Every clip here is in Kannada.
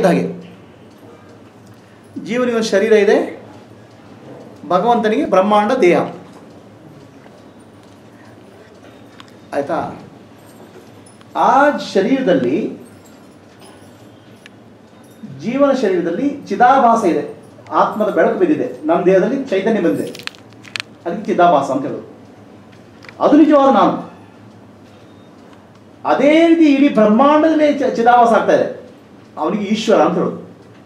ಇದ್ದ ಹಾಗೆ ಜೀವನಿಗೆ ಒಂದು ಶರೀರ ಇದೆ ಭಗವಂತನಿಗೆ ಬ್ರಹ್ಮಾಂಡ ದೇಹ ಆಯ್ತಾ ಆ ಶರೀರದಲ್ಲಿ ಜೀವನ ಶರೀರದಲ್ಲಿ ಚಿದಾಭಾಸ ಇದೆ ಆತ್ಮದ ಬೆಳಕು ಬಿದ್ದಿದೆ ನಮ್ಮ ದೇಹದಲ್ಲಿ ಚೈತನ್ಯ ಬಂದಿದೆ ಅದಕ್ಕೆ ಚಿದಾಭಾಸ ಅಂತ ಹೇಳೋದು ಅದು ನಿಜವಾದ ನಾನು ಅದೇ ರೀತಿ ಇಡೀ ಬ್ರಹ್ಮಾಂಡದಲ್ಲೇ ಚ- ಚಿದಾಭಾಸ ಆಗ್ತಾ ಇದೆ ಅವನಿಗೆ ಈಶ್ವರ ಅಂತ ಹೇಳೋದು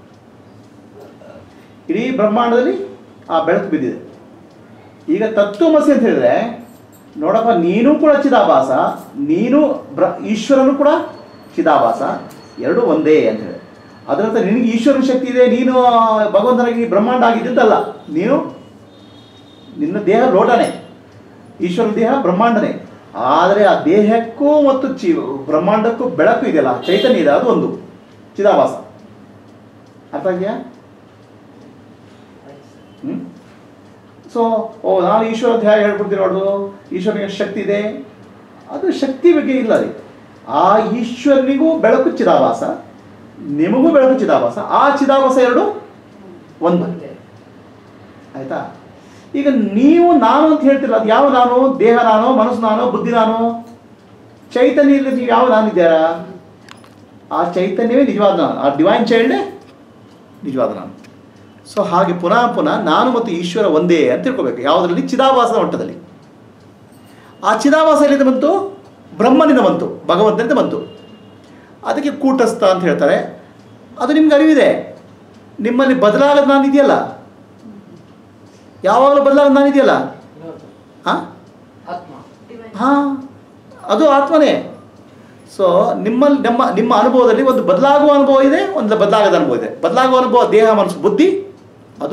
ಇಡೀ ಬ್ರಹ್ಮಾಂಡದಲ್ಲಿ ಆ ಬೆಳಕು ಬಿದ್ದಿದೆ ಈಗ ತತ್ವಮಸಿ ಅಂತ ಹೇಳಿದ್ರೆ ನೋಡಪ್ಪ ನೀನು ಕೂಡ ಚಿದಾಭಾಸ ನೀನು ಬ್ರ ಈಶ್ವರನು ಕೂಡ ಚಿದಾಭಾಸ ಎರಡು ಒಂದೇ ಅಂತ ಹೇಳಿ ಅದರಂತ ನಿನಗೆ ಈಶ್ವರನ ಶಕ್ತಿ ಇದೆ ನೀನು ಭಗವಂತನಾಗಿ ಬ್ರಹ್ಮಾಂಡ ಆಗಿದ್ದಲ್ಲ ನೀನು ನಿನ್ನ ದೇಹ ಲೋಟನೆ ಈಶ್ವರನ ದೇಹ ಬ್ರಹ್ಮಾಂಡನೇ ಆದರೆ ಆ ದೇಹಕ್ಕೂ ಮತ್ತು ಚಿ ಬ್ರಹ್ಮಾಂಡಕ್ಕೂ ಬೆಳಕು ಇದೆಯಲ್ಲ ಚೈತನ್ಯ ಇದೆ ಅದು ಒಂದು ಚಿದಾಭಾಸ ಅರ್ಥ ಆಗಿದೆಯಾ ಹ್ಮ್ ಸೊ ಓ ನಾನು ಈಶ್ವರ ಅಂತ ಹೇಗೆ ಹೇಳ್ಬಿಡ್ತೀನಿ ನೋಡೋದು ಈಶ್ವರನಿಗೆ ಶಕ್ತಿ ಇದೆ ಅದು ಶಕ್ತಿ ಬಗ್ಗೆ ಇಲ್ಲ ರೀ ಆ ಈಶ್ವರನಿಗೂ ಬೆಳಕು ಚಿದಾಭಾಸ ನಿಮಗೂ ಬೆಳಕು ಚಿದಾಭಾಸ ಆ ಚಿದಾಭಾಸ ಎರಡು ಒಂದು ಆಯ್ತಾ ಈಗ ನೀವು ನಾನು ಅಂತ ಹೇಳ್ತಿಲ್ಲ ಅದು ಯಾವ ನಾನು ದೇಹ ನಾನು ಮನಸ್ಸು ನಾನು ಬುದ್ಧಿ ನಾನು ಚೈತನ್ಯ ಇಲ್ಲದೆ ನೀವು ಯಾವ ನಾನಿದ್ದೀರಾ ಆ ಚೈತನ್ಯವೇ ನಿಜವಾದ ನಾನು ಆ ಡಿವೈನ್ ಚೈಲ್ಡೇ ನಿಜವಾದ ನಾನು ಸೊ ಹಾಗೆ ಪುನಃ ಪುನಃ ನಾನು ಮತ್ತು ಈಶ್ವರ ಒಂದೇ ಅಂತ ತಿಳ್ಕೊಬೇಕು ಯಾವುದರಲ್ಲಿ ಚಿದಾಭಾಸದ ಮಟ್ಟದಲ್ಲಿ ಆ ಚಿದಾಭಾಸ ಎಲ್ಲಿಂದ ಬಂತು ಬ್ರಹ್ಮನಿಂದ ಬಂತು ಭಗವಂತನಿಂದ ಬಂತು ಅದಕ್ಕೆ ಕೂಟಸ್ಥ ಅಂತ ಹೇಳ್ತಾರೆ ಅದು ನಿಮ್ಗೆ ಅರಿವಿದೆ ನಿಮ್ಮಲ್ಲಿ ಬದಲಾಗದ ನಾನು ಇದೆಯಲ್ಲ ಯಾವಾಗಲೂ ಬದಲಾಗದ ನಾನು ಇದೆಯಲ್ಲ ಹಾಂ ಆತ್ಮ ಹಾಂ ಅದು ಆತ್ಮನೇ ಸೊ ನಿಮ್ಮಲ್ಲಿ ನಮ್ಮ ನಿಮ್ಮ ಅನುಭವದಲ್ಲಿ ಒಂದು ಬದಲಾಗುವ ಅನುಭವ ಇದೆ ಒಂದು ಬದಲಾಗದ ಅನುಭವ ಇದೆ ಬದಲಾಗುವ ಅನುಭವ ದೇಹ ಮನಸ್ಸು ಬುದ್ಧಿ ಅದು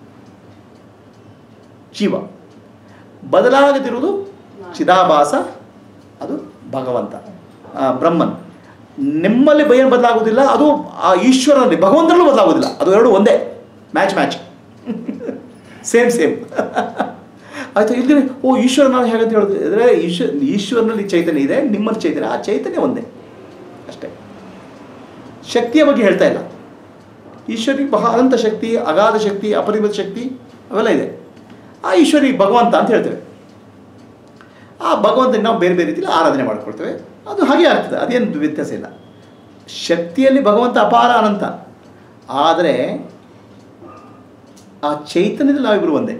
ಜೀವ ಬದಲಾಗದಿರುವುದು ಚಿದಾಭಾಸ ಅದು ಭಗವಂತ ಆ, ಬ್ರಹ್ಮನ್ ನಿಮ್ಮಲ್ಲಿ ಭಯ ಬದಲಾಗುವುದಿಲ್ಲ ಅದು ಆ ಈಶ್ವರನಲ್ಲಿ ಭಗವಂತನಲ್ಲೂ ಬದಲಾಗುವುದಿಲ್ಲ ಅದು ಎರಡು ಒಂದೇ ಮ್ಯಾಚ್ ಮ್ಯಾಚ್ ಸೇಮ್ ಸೇಮ್ ಆಯ್ತಾ ಇಲ್ಲಿ ಓ ಈಶ್ವರ ನಾವು ಹೇಗಂತ ಹೇಳೋದು ಅಂದರೆ ಈಶ್ವ ಈಶ್ವರನಲ್ಲಿ ಚೈತನ್ಯ ಇದೆ ನಿಮ್ಮಲ್ಲಿ ಚೈತನ್ಯ ಆ ಚೈತನ್ಯ ಒಂದೇ ಅಷ್ಟೇ ಶಕ್ತಿಯ ಬಗ್ಗೆ ಹೇಳ್ತಾ ಇಲ್ಲ ಈಶ್ವರಿಗೆ ಬಹಳ ಅನಂತ ಶಕ್ತಿ ಅಗಾಧ ಶಕ್ತಿ ಅಪರಿಮಿತ ಶಕ್ತಿ ಅವೆಲ್ಲ ಇದೆ ಆ ಈಶ್ವರಿಗೆ ಭಗವಂತ ಅಂತ ಹೇಳ್ತೇವೆ ಆ ಭಗವಂತನ ನಾವು ಬೇರೆ ಬೇರೆ ರೀತಿಯಲ್ಲಿ ಆರಾಧನೆ ಮಾಡ್ಕೊಳ್ತೇವೆ ಅದು ಹಾಗೆ ಆಗ್ತದೆ ಅದೇನು ವ್ಯತ್ಯಾಸ ಇಲ್ಲ ಶಕ್ತಿಯಲ್ಲಿ ಭಗವಂತ ಅಪಾರ ಅನಂತ ಆದರೆ ಆ ಚೈತನ್ಯದಲ್ಲಿ ನಾವಿಬ್ಬರು ಒಂದೇ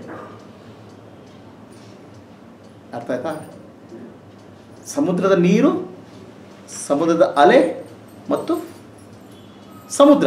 ಅರ್ಥ ಆಯ್ತಾ ಸಮುದ್ರದ ನೀರು ಸಮುದ್ರದ ಅಲೆ ಮತ್ತು ಸಮುದ್ರ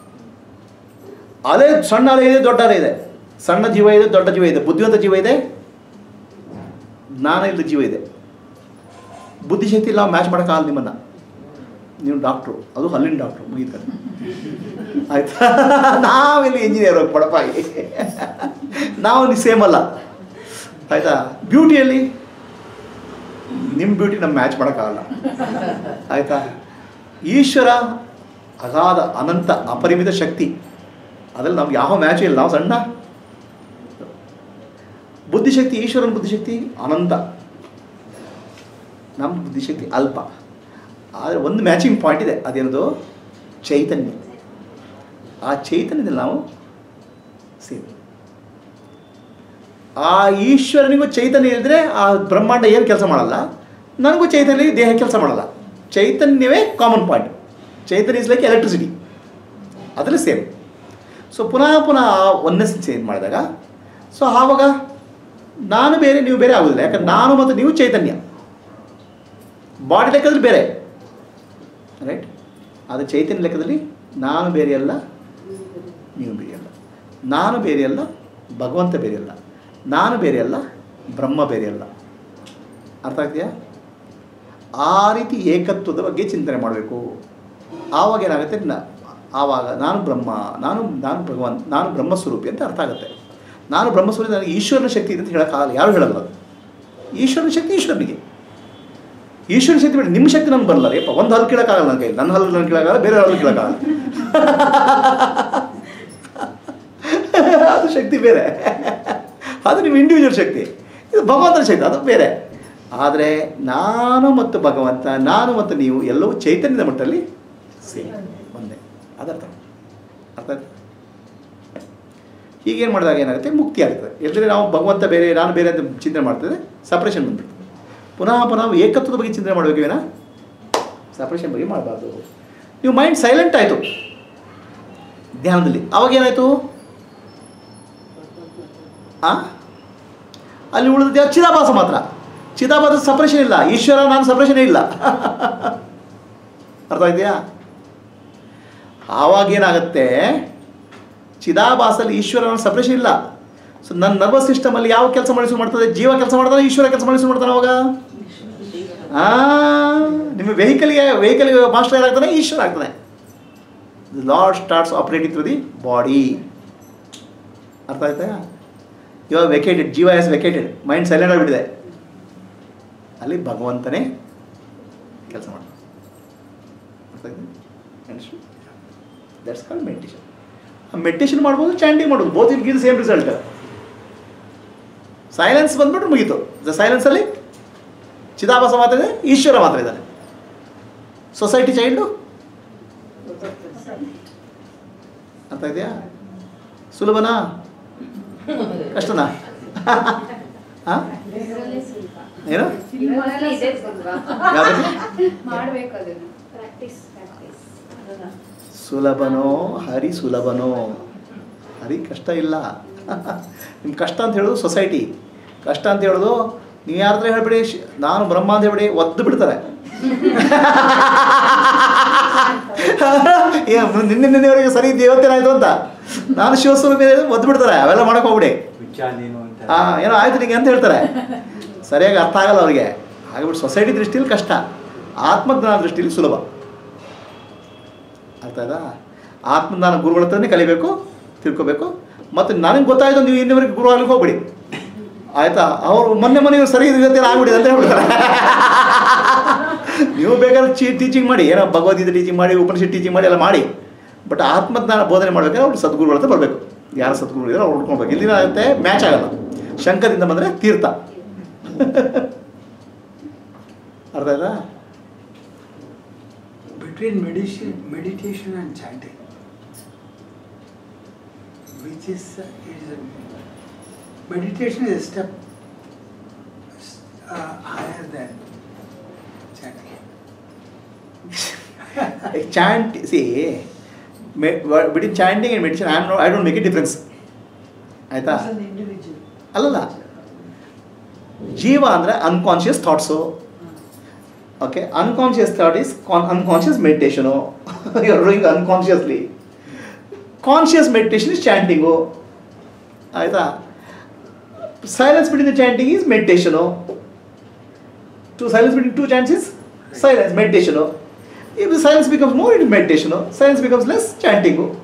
ಅಲೆ ಸಣ್ಣ ಅಲೆ ಇದೆ ದೊಡ್ಡ ಅಲೆ ಇದೆ ಸಣ್ಣ ಜೀವ ಇದೆ ದೊಡ್ಡ ಜೀವ ಇದೆ ಬುದ್ಧಿವಂತ ಜೀವ ಇದೆ ಜ್ಞಾನ ಇಲ್ಲದ ಜೀವ ಇದೆ ಬುದ್ಧಿಶಕ್ತಿ ನಾವು ಮ್ಯಾಚ್ ಮಾಡೋಕ್ಕಾಗಲ್ಲ ನಿಮ್ಮನ್ನು ನೀವು ಡಾಕ್ಟ್ರು ಅದು ಹಲ್ಲಿನ ಡಾಕ್ಟ್ರು ಮುಗಿತಾರೆ ಆಯ್ತಾ ನಾವಿಲ್ಲಿ ಇಂಜಿನಿಯರ್ ಬಡಪಾಗಿ ನಾವು ಇಲ್ಲಿ ಸೇಮ್ ಅಲ್ಲ ಆಯಿತಾ ಬ್ಯೂಟಿಯಲ್ಲಿ ನಿಮ್ಮ ಬ್ಯೂಟಿ ನಮ್ಮ ಮ್ಯಾಚ್ ಮಾಡೋಕ್ಕಾಗಲ್ಲ ಆಯಿತಾ ಈಶ್ವರ ಅಗಾಧ ಅನಂತ ಅಪರಿಮಿತ ಶಕ್ತಿ ಅದ್ರಲ್ಲಿ ನಮ್ಗೆ ಯಾವ ಮ್ಯಾಚು ಇಲ್ಲ ನಾವು ಸಣ್ಣ ಬುದ್ಧಿಶಕ್ತಿ ಈಶ್ವರನ ಬುದ್ಧಿಶಕ್ತಿ ಅನಂತ ನಮ್ಮ ಬುದ್ಧಿಶಕ್ತಿ ಅಲ್ಪ ಆದರೆ ಒಂದು ಮ್ಯಾಚಿಂಗ್ ಪಾಯಿಂಟ್ ಇದೆ ಅದೇನದು ಚೈತನ್ಯ ಆ ಚೈತನ್ಯದಲ್ಲಿ ನಾವು ಸೇರಿ ಆ ಈಶ್ವರನಿಗೂ ಚೈತನ್ಯ ಇದ್ದರೆ ಆ ಬ್ರಹ್ಮಾಂಡ ಏನು ಕೆಲಸ ಮಾಡಲ್ಲ ನನಗೂ ಚೈತನ್ಯ ದೇಹ ಕೆಲಸ ಮಾಡಲ್ಲ ಚೈತನ್ಯವೇ ಕಾಮನ್ ಪಾಯಿಂಟ್ ಚೈತನ್ಯ ಇಸ್ ಲೈಕ್ ಎಲೆಕ್ಟ್ರಿಸಿಟಿ ಅದರಲ್ಲಿ ಸೇಮ್ ಸೊ ಪುನಃ ಪುನಃ ಆ ಒನ್ನೆಸ್ ಚೇಂಜ್ ಮಾಡಿದಾಗ ಸೊ ಆವಾಗ ನಾನು ಬೇರೆ ನೀವು ಬೇರೆ ಆಗೋದಿಲ್ಲ ಯಾಕಂದ್ರೆ ನಾನು ಮತ್ತು ನೀವು ಚೈತನ್ಯ ಬಾಡಿ ಲೆಕ್ಕದಲ್ಲಿ ಬೇರೆ ರೈಟ್ ಅದು ಚೈತನ್ಯ ಲೆಕ್ಕದಲ್ಲಿ ನಾನು ಬೇರೆ ಅಲ್ಲ ನೀವು ಬೇರೆ ಅಲ್ಲ ನಾನು ಬೇರೆ ಅಲ್ಲ ಭಗವಂತ ಬೇರೆ ಅಲ್ಲ ನಾನು ಬೇರೆ ಅಲ್ಲ ಬ್ರಹ್ಮ ಬೇರೆ ಅಲ್ಲ ಅರ್ಥ ಆಗ್ತೀಯಾ ಆ ರೀತಿ ಏಕತ್ವದ ಬಗ್ಗೆ ಚಿಂತನೆ ಮಾಡಬೇಕು ಆವಾಗ ಏನಾಗುತ್ತೆ ನ ಆವಾಗ ನಾನು ಬ್ರಹ್ಮ ನಾನು ನಾನು ಭಗವಂತ ನಾನು ಬ್ರಹ್ಮಸ್ವರೂಪಿ ಅಂತ ಅರ್ಥ ಆಗುತ್ತೆ ನಾನು ಬ್ರಹ್ಮಸ್ವರೂಪಿ ನನಗೆ ಈಶ್ವರನ ಶಕ್ತಿ ಇದೆ ಅಂತ ಹೇಳೋಕ್ಕಾಗಲ್ಲ ಯಾರು ಹೇಳಲ್ಲ ಅದು ಈಶ್ವರನ ಶಕ್ತಿ ಈಶ್ವರನಿಗೆ ಈಶ್ವರನ ಶಕ್ತಿ ಬಿಟ್ಟು ನಿಮ್ಮ ಶಕ್ತಿ ನನಗೆ ಬರಲ್ಲ ಯಪ್ಪ ಒಂದು ಹಲ್ಲು ಕೇಳೋಕ್ಕಾಗಲ್ಲ ನನ್ನ ಕೈಲಿ ನನ್ನ ಹಲ್ಲು ನನಗೆ ಕೇಳೋಕ್ಕಾಗಲ್ಲ ಬೇರೆ ಹಲ್ಲು ಕೇಳೋಕ್ಕಾಗಲ್ಲ ಅದು ಶಕ್ತಿ ಬೇರೆ ಅದು ನಿಮ್ಮ ಇಂಡಿವಿಜುವಲ್ ಶಕ್ತಿ ಇದು ಭಗವಂತನ ಶಕ್ತಿ ಅದು ಬೇರೆ ಆದರೆ ನಾನು ಮತ್ತು ಭಗವಂತ ನಾನು ಮತ್ತು ನೀವು ಎಲ್ಲವೂ ಚೈತನ್ಯದ ಮಟ್ಟದಲ್ಲಿ ಸೇಮ್ ಒಂದೇ ಅದರ್ಥ ಅರ್ಥ ಆಯ್ತಾ ಹೀಗೇನು ಮಾಡಿದಾಗ ಏನಾಗುತ್ತೆ ಮುಕ್ತಿ ಆಗ್ತದೆ ಎಲ್ಲದ್ರೆ ನಾವು ಭಗವಂತ ಬೇರೆ ನಾನು ಬೇರೆ ಅಂತ ಚಿಂತನೆ ಮಾಡ್ತಿದ್ರೆ ಸಪ್ರೇಷನ್ ಬಂದ್ಬಿಡ್ತದೆ ಪುನಃ ಪುನಃ ಏಕತ್ವದ ಬಗ್ಗೆ ಚಿಂತನೆ ಮಾಡಬೇಕು ವಿನ ಸಪ್ರೇಷನ್ ಬಗ್ಗೆ ಮಾಡಬಾರ್ದು ನೀವು ಮೈಂಡ್ ಸೈಲೆಂಟ್ ಆಯಿತು ಧ್ಯಾನದಲ್ಲಿ ಅವಾಗ ಏನಾಯಿತು ಆ ಅಲ್ಲಿ ಉಳಿದ ಯಾವ ಚಿದಾಭಾಸ ಮಾತ್ರ ಚಿದಾಭಾಸ ಸಪ್ರೇಷನ್ ಇಲ್ಲ ಈಶ್ವರ ನಾನು ಸಪ್ರೇಷನೇ ಇಲ್ಲ ಅರ್ಥ ಇದೆಯಾ ಆವಾಗ ಏನಾಗುತ್ತೆ ಚಿದಾಭಾಸಲ್ಲಿ ಈಶ್ವರನ ಸಪ್ರೇಷನ್ ಇಲ್ಲ ಸೊ ನನ್ನ ನರ್ವಸ್ ಸಿಸ್ಟಮಲ್ಲಿ ಯಾವ ಕೆಲಸ ಮಾಡಿಸಿ ಮಾಡ್ತದೆ ಜೀವ ಕೆಲಸ ಮಾಡ್ತಾನೆ ಈಶ್ವರ ಕೆಲಸ ಮಾಡಿಸಿ ಮಾಡ್ತಾನೆ ಅವಾಗ ಆ ನಿಮ್ಮ ವೆಹಿಕಲ್ಗೆ ವೆಹಿಕಲ್ಗೆ ಮಾಸ್ಟರ್ ಏನಾಗ್ತಾನೆ ಈಶ್ವರ ಆಗ್ತಾನೆ lord starts operating through the body ಅರ್ಥ ಆಯ್ತಾ ಇವಾಗ ವೆಕೇಟೆಡ್ ಜೀವ ಎಸ್ ವೆಕೇಟೆಡ್ ಮೈಂಡ್ ಸೈಲೆಂಟ್ ಆಗಿಬಿಟ್ಟಿದೆ ಅಲ್ಲಿ ಭಗವಂತನೇ ಕೆಲಸ ಮಾಡ್ತಾನೆ ಅರ್ಥ ಆಯ್ತಾ ದಟ್ಸ್ ಕಾಲ್ಡ್ ಮೆಡಿಟೇಷನ್ ಮೆಡಿಟೇಷನ್ ಮಾಡ್ಬೋದು ಚಾಂಟಿಂಗ್ ಮಾಡ್ಬೋದು both it give same result silence ಬಂದ್ಬಿಟ್ರೆ ಮುಗೀತು ದ ಸೈಲೆನ್ಸಲ್ಲಿ ಚಿದಾಭಾಸ ಮಾತ್ರ ಇದೆ ಈಶ್ವರ ಮಾತ್ರ ಇದ್ದಾನೆ ಸೊಸೈಟಿ ಚೈಲ್ಡು ಅರ್ಥ ಇದೆಯಾ ಸುಲಭನಾ ಕಷ್ಟನಾ ಹಾಂ ಇದರಲ್ಲೇ ಸುಲಭ ಏನು ಇದರಲ್ಲೇ ಇದೆ ಸುಲಭ ಯಾವ್ದು ಮಾಡ್ಬೇಕು ಅದನ್ನು ಪ್ರಾಕ್ಟೀಸ್ ಪ್ರಾಕ್ಟೀಸ್ ಸುಲಭನೋ ಹರಿ ಸುಲಭನೋ ಹರಿ ಕಷ್ಟ ಇಲ್ಲ ನಿಮ್ಮ ಕಷ್ಟ ಅಂತ ಹೇಳೋದು ಸೊಸೈಟಿ ಕಷ್ಟ ಅಂತ ಹೇಳೋದು ನೀವು ಯಾರ್ದ್ರ ಹೇಳ್ಬಿಡಿ ಶ್- ನಾನು ಬ್ರಹ್ಮ ಅಂತ ಹೇಳ್ಬಿಡಿ ಒದ್ದು ಬಿಡ್ತಾರೆ ಏ, ನಿನ್ನೆ ನಿನ್ನೆವರೆಗೆ ಸರಿ ದೇವತೆನಾಯ್ತು ಅಂತ ನಾನು ಶಿವಸ್ವರೂಪ ಒದ್ದು ಬಿಡ್ತಾರೆ ಅವೆಲ್ಲ ಮಾಡಕ್ ಹೋಗ್ಬಿಡಿ ಹುಚ್ಚಾದೇನು ಅಂತ ಆ ಏನೋ ಆಯ್ತು ನಿಂಗೆ ಅಂತ ಹೇಳ್ತಾರೆ ಸರಿಯಾಗಿ ಅರ್ಥ ಆಗಲ್ಲ ಅವ್ರಿಗೆ ಹಾಗೆಬಿಟ್ಟು ಸೊಸೈಟಿ ದೃಷ್ಟಿಯಲ್ಲಿ ಕಷ್ಟ ಆತ್ಮಜ್ಞಾನ ದೃಷ್ಟಿಯಲ್ಲಿ ಸುಲಭ ಅರ್ಥ ಆಯ್ತಾ ಆತ್ಮಜ್ಞಾನ ಗುರುಗಳ ಹತ್ರನೇ ಕಲಿಬೇಕು ತಿಳ್ಕೊಬೇಕು ಮತ್ತು ನನಗೆ ಗೊತ್ತಾಯ್ತು ನೀವು ಇನ್ನಿವರೆಗೆ ಗುರು ಆಗ್ಲಿಕ್ಕೆ ಹೋಗ್ಬಿಡಿ ಆಯ್ತಾ ಅವರು ಮೊನ್ನೆ ಮೊನ್ನೆ ಇವ್ರು ಸರಿ ಇರುತ್ತೆ ಆಗ್ಬಿಡಿ ಅಂತ ಹೇಳ್ಬಿಡ್ತಾರೆ ನೀವು ಬೇಕಾದ್ರೆ ಚೀ ಟೀಚಿಂಗ್ ಮಾಡಿ ಏನೋ ಭಗವದ್ಗೀತೆ ಟೀಚಿಂಗ್ ಮಾಡಿ ಉಪನಿಷತ್ ಟೀಚಿಂಗ್ ಮಾಡಿ ಎಲ್ಲ ಮಾಡಿ ಬಟ್ ಆತ್ಮಜ್ಞಾನ ಬೋಧನೆ ಮಾಡಬೇಕಾದ್ರೆ ಅವ್ರು ಸದ್ಗುರುಗಳ ಹತ್ರ ಬರಬೇಕು ಯಾರು ಸದ್ಗುರು ಇದ್ದಾರೆ ಅವ್ರು ಉಳ್ಕೊಳ್ಬೇಕು ಇಲ್ಲಿನ ಆಗುತ್ತೆ ಮ್ಯಾಚ್ ಆಗಲ್ಲ ಶಂಕದಿಂದ ಬಂದರೆ ತೀರ್ಥ ಅರ್ಥ ಆಯ್ತಾ between meditation, meditation and chanting, which is, uh, is a, meditation is a step uh, higher than chanting. Chant see between chanting and meditation I am no I don't make a difference ಆಯಿತಾ ಅಲ್ಲಲ್ಲ ಜೀವ ಅಂದರೆ unconscious thoughts okay unconscious thought is ಕಾನ್ unconscious meditation you are doing unconsciously conscious meditation is chanting ಆಯಿತಾ silence between the chanting is meditation two silence between two chants is silence meditation if the silence becomes more, it is meditation. no? Silence becomes less, chanting. oh.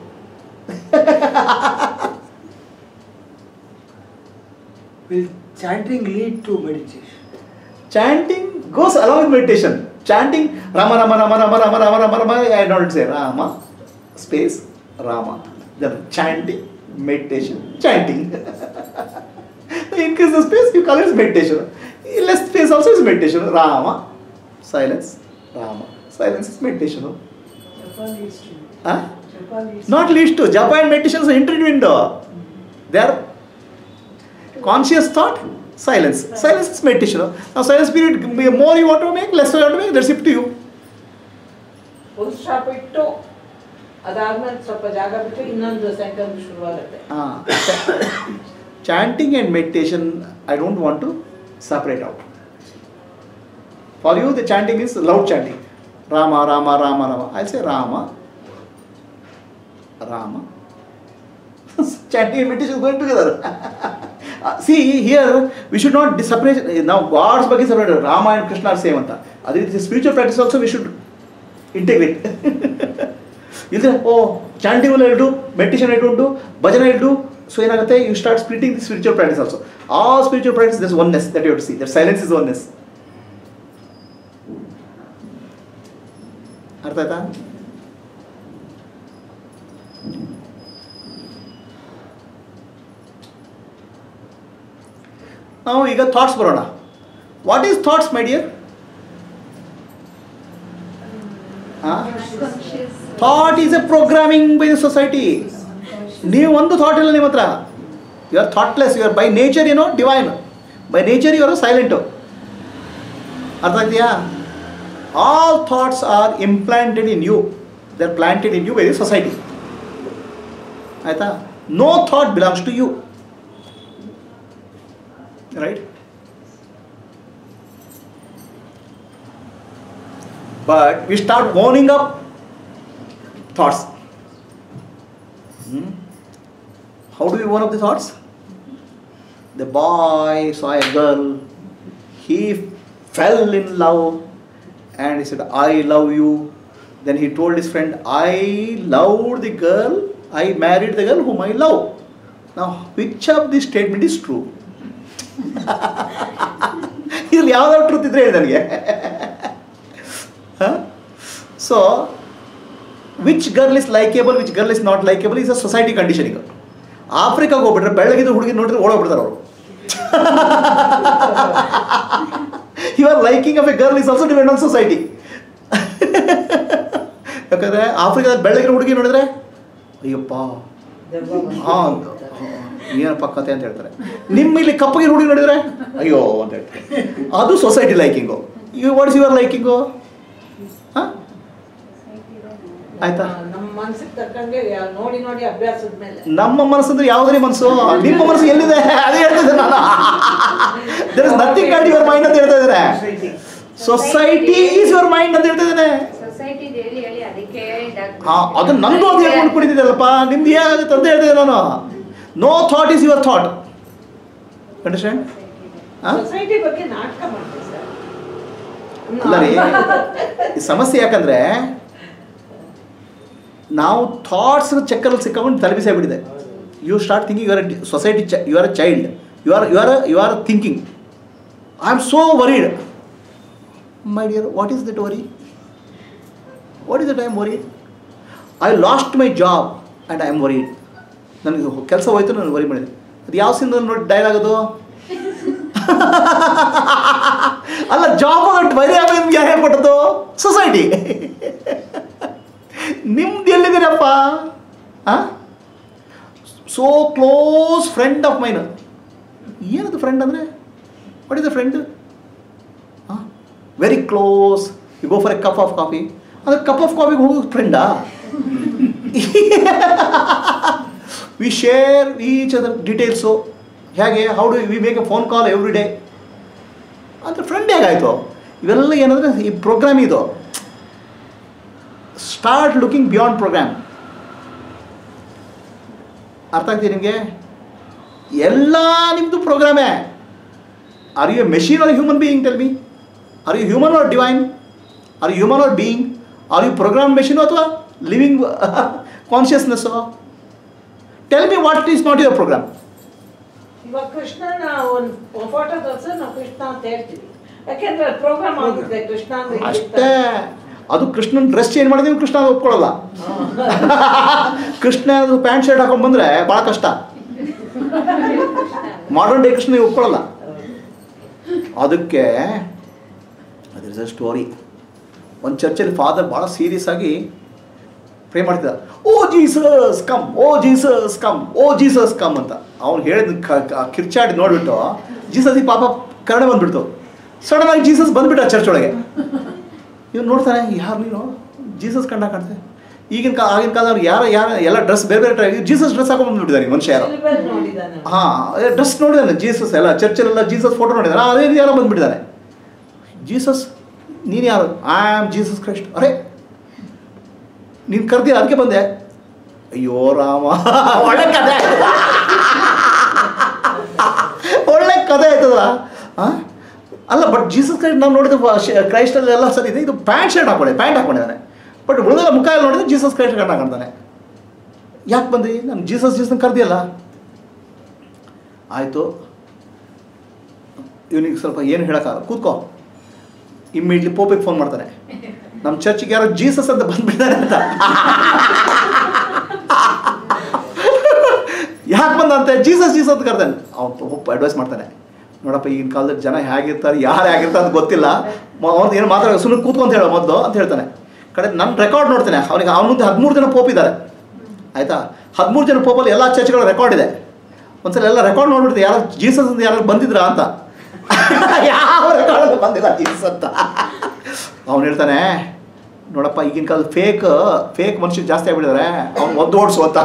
Will chanting lead to meditation? Chanting goes along with meditation. Chanting Rama Rama Rama Rama Rama Rama Rama Rama. I don't say Rama, space Rama. Then chanting, meditation, chanting. Increase the space, you call it meditation. Less space also is meditation. Rama, silence. Rama, silence is meditation. no? Huh? Not leads to japa and meditation are intertwined. They are conscious thought, silence. Silence is meditation. Now silence period, more you want to make, less you want to make, that's up to you. Full stop ಇಟ್ಟು ಅದಾದ್ಮೇಲೆ ಸ್ವಲ್ಪ ಜಾಗ ಬಿಟ್ಟು ಇನ್ನೊಂದು ಸೆಂಟೆನ್ಸ್ ಶುರುವಾಗುತ್ತೆ Ah, chanting and meditation, I don't want to separate out. For you, the chanting is loud chanting. Rama, Rama, Rama, Rama. I'll say Rama, Rama. chanting and meditation is going together. Uh, see, here we should not dis- separate. Now, God's ಬಗ್ಗೆ separate. Rama and Krishna are same ಅಂತ. ಅದೇ ರೀತಿ spiritual practice also we should integrate ಇಲ್ಲದೆ ಓ ಚಾಂಟಿಂಗ್ ಎರಡು ಮೆಡಿಟೇಷನ್ ಎರಡು ಉಂಟು ಭಜನೆ ಎರಡು ಸೊ ಏನಾಗುತ್ತೆ you start splitting the spiritual practice also ಆ spiritual practice thus oneness that you to see that silence is oneness ಅರ್ಥ ಆಯ್ತಾ ನಾವು ಈಗ ಥಾಟ್ಸ್ ಬರೋಣ what is thoughts my dear ಹಾಂ Unconscious thought is a programming by the society ನೀವು ಒಂದು ಥಾಟ್ ಇಲ್ಲ ನಿಮ್ಮ ಹತ್ರ you are thoughtless you are by nature ಏನೋ divine by nature you are silent ಅರ್ಥ ಆಗ್ತೀಯಾ all thoughts are implanted in you they are planted in you by the society ಆಯಿತಾ no thought belongs to you right but we start owning up thoughts. Hmm? How do we own up the thoughts? The boy saw a girl, he fell in love and he said, I love you. Then he told his friend, I loved the girl, I married the girl whom I love. Now, which of this statement is true? ಇದ್ರಲ್ಲಿ ಯಾವ್ದಾದ್ರು ಟ್ರೂತ್ ಇದ್ರೆ ಹೇಳಿ ನನಗೆ so which girl is likeable which girl is not likeable is a society condition ಈಗ ಆಫ್ರಿಕಾಗೆ ಹೋಗ್ಬಿಟ್ರೆ ಬೆಳಗಿದ್ದು ಹುಡುಗಿ ನೋಡಿದ್ರೆ ಓಡೋಗ್ಬಿಡ್ತಾರೆ ಅವರು your liking of a girl is also depend on society ಯಾಕಂದರೆ ಆಫ್ರಿಕಾದ ಬೆಳಗಿನ ಹುಡುಗಿ ನೋಡಿದ್ರೆ ಅಯ್ಯಪ್ಪ ಹಾಂ ಏನಪ್ಪ ಕತೆ ಅಂತ ಹೇಳ್ತಾರೆ ನಿಮ್ಮ ಇಲ್ಲಿ ಕಪ್ಪಗೆ ಹುಡುಗಿ ನೋಡಿದ್ರೆ ಅಯ್ಯೋ ಅಂತ ಹೇಳ್ತಾರೆ ಅದು society liking you what's your liking ಹಾಂ ಆಯ್ತಾ ನಮ್ಮ ಮನ್ಸಿಗೆ ತಕ್ಕಂಗೆ ಯಾ- ನೋಡಿ ನೋಡಿ ಅಭ್ಯಾಸದ ಮೇಲೆ ನಮ್ಮ ಮನಸ್ಸು ಅಂದ್ರೆ ಯಾವುದೇ ಮನಸ್ಸು ನಿಮ್ಮ ಮನಸ್ಸು ಎಲ್ಲಿದೆ ಅದೇ ಹೇಳ್ತಿದ್ದೆ ನಾನು there is nothing called your mind ಅಂತ ಹೇಳ್ತಾ ಇದ್ದಾರೆ ಸೊಸೈಟಿ ಈಸ್ ಯುವರ್ ಮೈಂಡ್ ಅಂತ ಹೇಳ್ತಾ ಇದ್ದಾನೆ ಸೊಸೈಟಿ ಹೇಳಿ ಹೇಳಿ ಅದಕ್ಕೆ ಇದಾಗ್ಬಿಟ್ಟಿದೆ. ಹಾ ಅದು ನಂದು ಅದು ಹೇಳ್ಕೊಂಡು ಕುಡಿತಿದ್ದಲ್ಲಪ್ಪ ನಿಮ್ದು ಏನಾಗುತ್ತೆ ಅಂತ ಹೇಳ್ತಿದ್ದೆ ನಾನು no thought is your thought understand ಹಾಂ ಸೊಸೈಟಿ ಬಗ್ಗೆ ನಾಟಕ ಮಾಡ್ತೀವಿ ಸರ್ ಅಲ್ಲ ರೀ ಈ ಸಮಸ್ಯೆ ಯಾಕಂದ್ರೆ ನಾವು ಥಾಟ್ಸ್ ಚೆಕ್ಕಲ್ಲಿ ಸಿಕ್ಕೊಂಡು ತಲುಪಿಸಾಗ್ಬಿಟ್ಟಿದೆ you start thinking you are society you are a child you are you are you are thinking I am so worried my dear what is that worry what is that I am worried I lost my job and I am worried ನನಗೆ ಕೆಲಸ ಹೋಯ್ತು ನಾನು ವರಿ ಮಾಡಿದೆ ಅದು ಯಾವ ಸಿನಿಮಾದಲ್ಲಿ ನೋಡಿ ಡೈಲಾಗ್ ಅದು ಅಲ್ಲ ಜಾಬ್ ಬರೀ ನಿಮ್ಗೆ ಯಾರು ಹೇಳ್ಕೊಟ್ಟದ್ದು ಸೊಸೈಟಿ ನಿಮ್ದು ಎಲ್ಲಿದ್ದೀರಪ್ಪ so close friend of mine ಏನದು ಫ್ರೆಂಡ್ ಅಂದರೆ what is the friend very close you go for a cup of coffee ಅಂದರೆ ಕಪ್ ಆಫ್ ಕಾಫಿಗೆ ಹೋಗೋ ಫ್ರೆಂಡಾ we share each other details ಹೇಗೆ how do we make a phone call every day ಅಂದರೆ ಫ್ರೆಂಡ್ ಹೇಗಾಯಿತು ಇವೆಲ್ಲ ಏನಂದರೆ ಈ ಪ್ರೋಗ್ರಾಮ್ ಇದು ಸ್ಟಾರ್ಟ್ ಲುಕಿಂಗ್ ಬಿಯಾಂಡ್ ಪ್ರೋಗ್ರಾಮ್ ಅರ್ಥ ಆಗ್ತೀವಿ ನಿಮಗೆ ಎಲ್ಲ ನಿಮ್ಮದು ಪ್ರೋಗ್ರಾಮೇ are you a machine are human being tell me are you human are divine are you human are being are you program machine ಅಥವಾ living consciousness tell me what is not your program ಇವಾಗ ಕೃಷ್ಣನ ಒಂದು ಫೋಟೋ ತೋರಿಸಿ ನಾವು ಕೃಷ್ಣ ಅಂತ ಹೇಳ್ತೀವಿ ಯಾಕೆಂದ್ರೆ ಪ್ರೋಗ್ರಾಮ್ ಆಗುತ್ತೆ ಕೃಷ್ಣ ಅಂದ್ರೆ ಅಷ್ಟೇ ಅದು ಕೃಷ್ಣನ್ ಡ್ರೆಸ್ ಚೇಂಜ್ ಮಾಡಿದ್ರೆ ಕೃಷ್ಣ ಒಪ್ಕೊಳ್ಳಲ್ಲ ಕೃಷ್ಣ ಪ್ಯಾಂಟ್ ಶರ್ಟ್ ಹಾಕೊಂಡ್ ಬಂದ್ರೆ ಭಾಳ ಕಷ್ಟ ಮಾಡರ್ನ್ ಡೇ ಕೃಷ್ಣ ಒಪ್ಕೊಳ್ಳಲ್ಲ ಅದಕ್ಕೆ ಅದ್ರ ಸ್ಟೋರಿ ಒಂದು ಚರ್ಚಲ್ಲಿ ಫಾದರ್ ಭಾಳ ಸೀರಿಯಸ್ ಆಗಿ ಪ್ರೇ ಮಾಡ್ತಿದ್ದ oh Jesus come oh Jesus come oh Jesus come ಅಂತ ಅವ್ನು ಹೇಳಿದ ಕಿರ್ಚಾಡಿ ನೋಡ್ಬಿಟ್ಟು ಜೀಸಸ್ ಈ ಪಾಪ ಕನ್ನಡ ಬಂದ್ಬಿಡ್ತು ಸಡನ್ ಆಗಿ ಜೀಸಸ್ ಬಂದ್ಬಿಟ್ಟ ಚರ್ಚ್ ಒಳಗೆ ಇವ್ನು ನೋಡ್ತಾನೆ ಯಾರು ನೀನು ಜೀಸಸ್ ಕಂಡ ಕಾಣ್ತೆ ಈಗಿನ ಕಾ ಆಗಿನ ಕಾಲದವ್ರು ಯಾರು ಯಾರು ಎಲ್ಲ ಡ್ರೆಸ್ ಬೇರೆ ಬೇರೆ ಟೈಪ್ ಜೀಸಸ್ ಡ್ರೆಸ್ ಹಾಕೊಂಡು ಬಂದ್ಬಿಟ್ಟಿದ್ದಾನೆ ಈ ಮನುಷ್ಯ ಯಾರೋ ಸಿಲ್ವರ್ ನೋಡಿದಾನೆ ಹಾಂ ಡ್ರೆಸ್ ನೋಡಿದಾನೆ ಜೀಸಸ್ ಎಲ್ಲ ಚರ್ಚಲ್ಲೆಲ್ಲ ಜೀಸಸ್ ಫೋಟೋ ನೋಡಿದಾನೆ ಅದೇ ರೀತಿ ಯಾರೋ ಬಂದ್ಬಿಟ್ಟಿದ್ದಾನೆ ಜೀಸಸ್ ನೀನು ಯಾರು ಐ ಆಮ್ ಜೀಸಸ್ ಕ್ರೈಸ್ಟ್ ಅರೆ ನೀನು ಕರ್ದಿ ಅದಕ್ಕೆ ಬಂದೆ ಅಯ್ಯೋ ರಾಮ ಒಳ್ಳೆ ಕಥೆ ಒಳ್ಳೆ ಕಥೆ ಆಯ್ತದ ಹಾಂ ಅಲ್ಲ ಬಟ್ ಜೀಸಸ್ ಕ್ರೈಸ್ಟ್ ನಾವು ನೋಡಿದ ಕ್ರೈಸ್ಟಲ್ಲಿ ಎಲ್ಲ ಸರಿ ಇದೆ ಇದು ಪ್ಯಾಂಟ್ ಶರ್ಟ್ ಹಾಕೊಂಡೆ ಪ್ಯಾಂಟ್ ಹಾಕೊಂಡಿದ್ದಾನೆ ಬಟ್ ಉಳಿದ ಮುಖ ಎಲ್ಲ ನೋಡಿದ್ರೆ ಜೀಸಸ್ ಕ್ರೈಸ್ಟ್ ಕಂಡು ಹಾಕೊಂತಾನೆ ಯಾಕೆ ಬಂದ್ರಿ ನಾನು ಜೀಸಸ್ ಜೀಸಸ್ ಕರ್ದಿಯಲ್ಲ ಆಯಿತು ಇವನಿಗೆ ಸ್ವಲ್ಪ ಏನು ಹೇಳೋಕ್ಕಾಗಲ್ಲ ಕೂತ್ಕೋ ಇಮ್ಮಿಡಿಯಟ್ಲಿ ಪೋಪಿಗೆ ಫೋನ್ ಮಾಡ್ತಾನೆ ನಮ್ಮ ಚರ್ಚಿಗೆ ಯಾರೋ ಜೀಸಸ್ ಅಂತ ಬಂದ್ಬಿಟ್ಟಿದ್ದಾರೆ ಅಂತ ಯಾಕೆ ಬಂದಂತೆ ಜೀಸಸ್ ಜೀಸಸ್ ಅಂತ ಕರ್ತಾನೆ ಅವ್ನು ಒಬ್ಬ ಅಡ್ವೈಸ್ ಮಾಡ್ತಾನೆ ನೋಡಪ್ಪ ಈಗಿನ ಕಾಲದಲ್ಲಿ ಜನ ಹೇಗಿರ್ತಾರೆ ಯಾರು ಹೇಗಿರ್ತಾರೆ ಅಂತ ಗೊತ್ತಿಲ್ಲ ಅವ್ನು ಏನು ಮಾತಾಡೋ ಸುಮ್ಮನೆ ಕೂತ್ಕೊಂತ ಹೇಳೋ ಮೊದಲು ಅಂತ ಹೇಳ್ತಾನೆ ಕಡೆ ನನ್ನ ರೆಕಾರ್ಡ್ ನೋಡ್ತೇನೆ ಅವನಿಗೆ ಅವನ ಮುಂದೆ ಹದಿಮೂರು ಜನ ಪೋಪ್ ಇದ್ದಾರೆ ಆಯಿತಾ ಹದಿಮೂರು ಜನ ಪೋಪಲ್ಲಿ ಎಲ್ಲ ಚರ್ಚ್ಗಳ ರೆಕಾರ್ಡ್ ಇದೆ ಒಂದ್ಸಲ ಎಲ್ಲ ರೆಕಾರ್ಡ್ ನೋಡ್ಬಿಡ್ತೀನಿ ಯಾರು ಜೀಸಸ್ ಅಂತ ಯಾರು ಬಂದಿದ್ರಾ ಅಂತ ಯಾವ ರೆಕಾರ್ಡ್ ಬಂದಿಲ್ಲ ಜೀಸಸ್ ಅಂತ ಅವನು ಹೇಳ್ತಾನೆ ನೋಡಪ್ಪ ಈಗಿನ ಕಾಲದ ಫೇಕ್ ಫೇಕ್ ಮನುಷ್ಯ ಜಾಸ್ತಿ ಆಗ್ಬಿಟ್ಟಿದ್ದಾರೆ ಅವ್ನು ಒದ್ದು ಓಡಿಸು ಅಂತ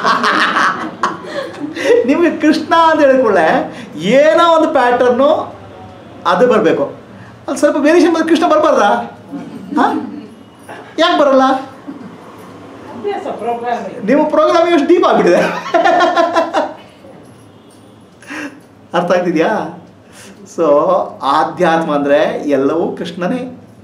ನಿಮಗೆ ಕೃಷ್ಣ ಅಂತ ಹೇಳಿಕೊಳ್ಳೆ ಏನೋ ಒಂದು ಪ್ಯಾಟರ್ನು ಅದು ಬರಬೇಕು ಅಲ್ಲಿ ಸ್ವಲ್ಪ ವೇರಿಯೇಷನ್ ಬಂದ್ರೆ ಕೃಷ್ಣ ಬರಬಾರ್ದಾ ಹಾಂ ಯಾಕೆ ಬರಲ್ಲ ಅಭ್ಯಾಸ ಪ್ರೋಗ್ರಾಮಿಂಗ್ ನಿಮ್ಮ ಪ್ರೋಗ್ರಾಮಿಂಗ್ ಎಷ್ಟು ಡೀಪ್ ಆಗಿಬಿಟ್ಟಿದೆ ಅರ್ಥ ಆಗ್ತಿದ್ಯಾ ಸೊ ಆಧ್ಯಾತ್ಮ ಅಂದರೆ ಎಲ್ಲವೂ ಕೃಷ್ಣನೇ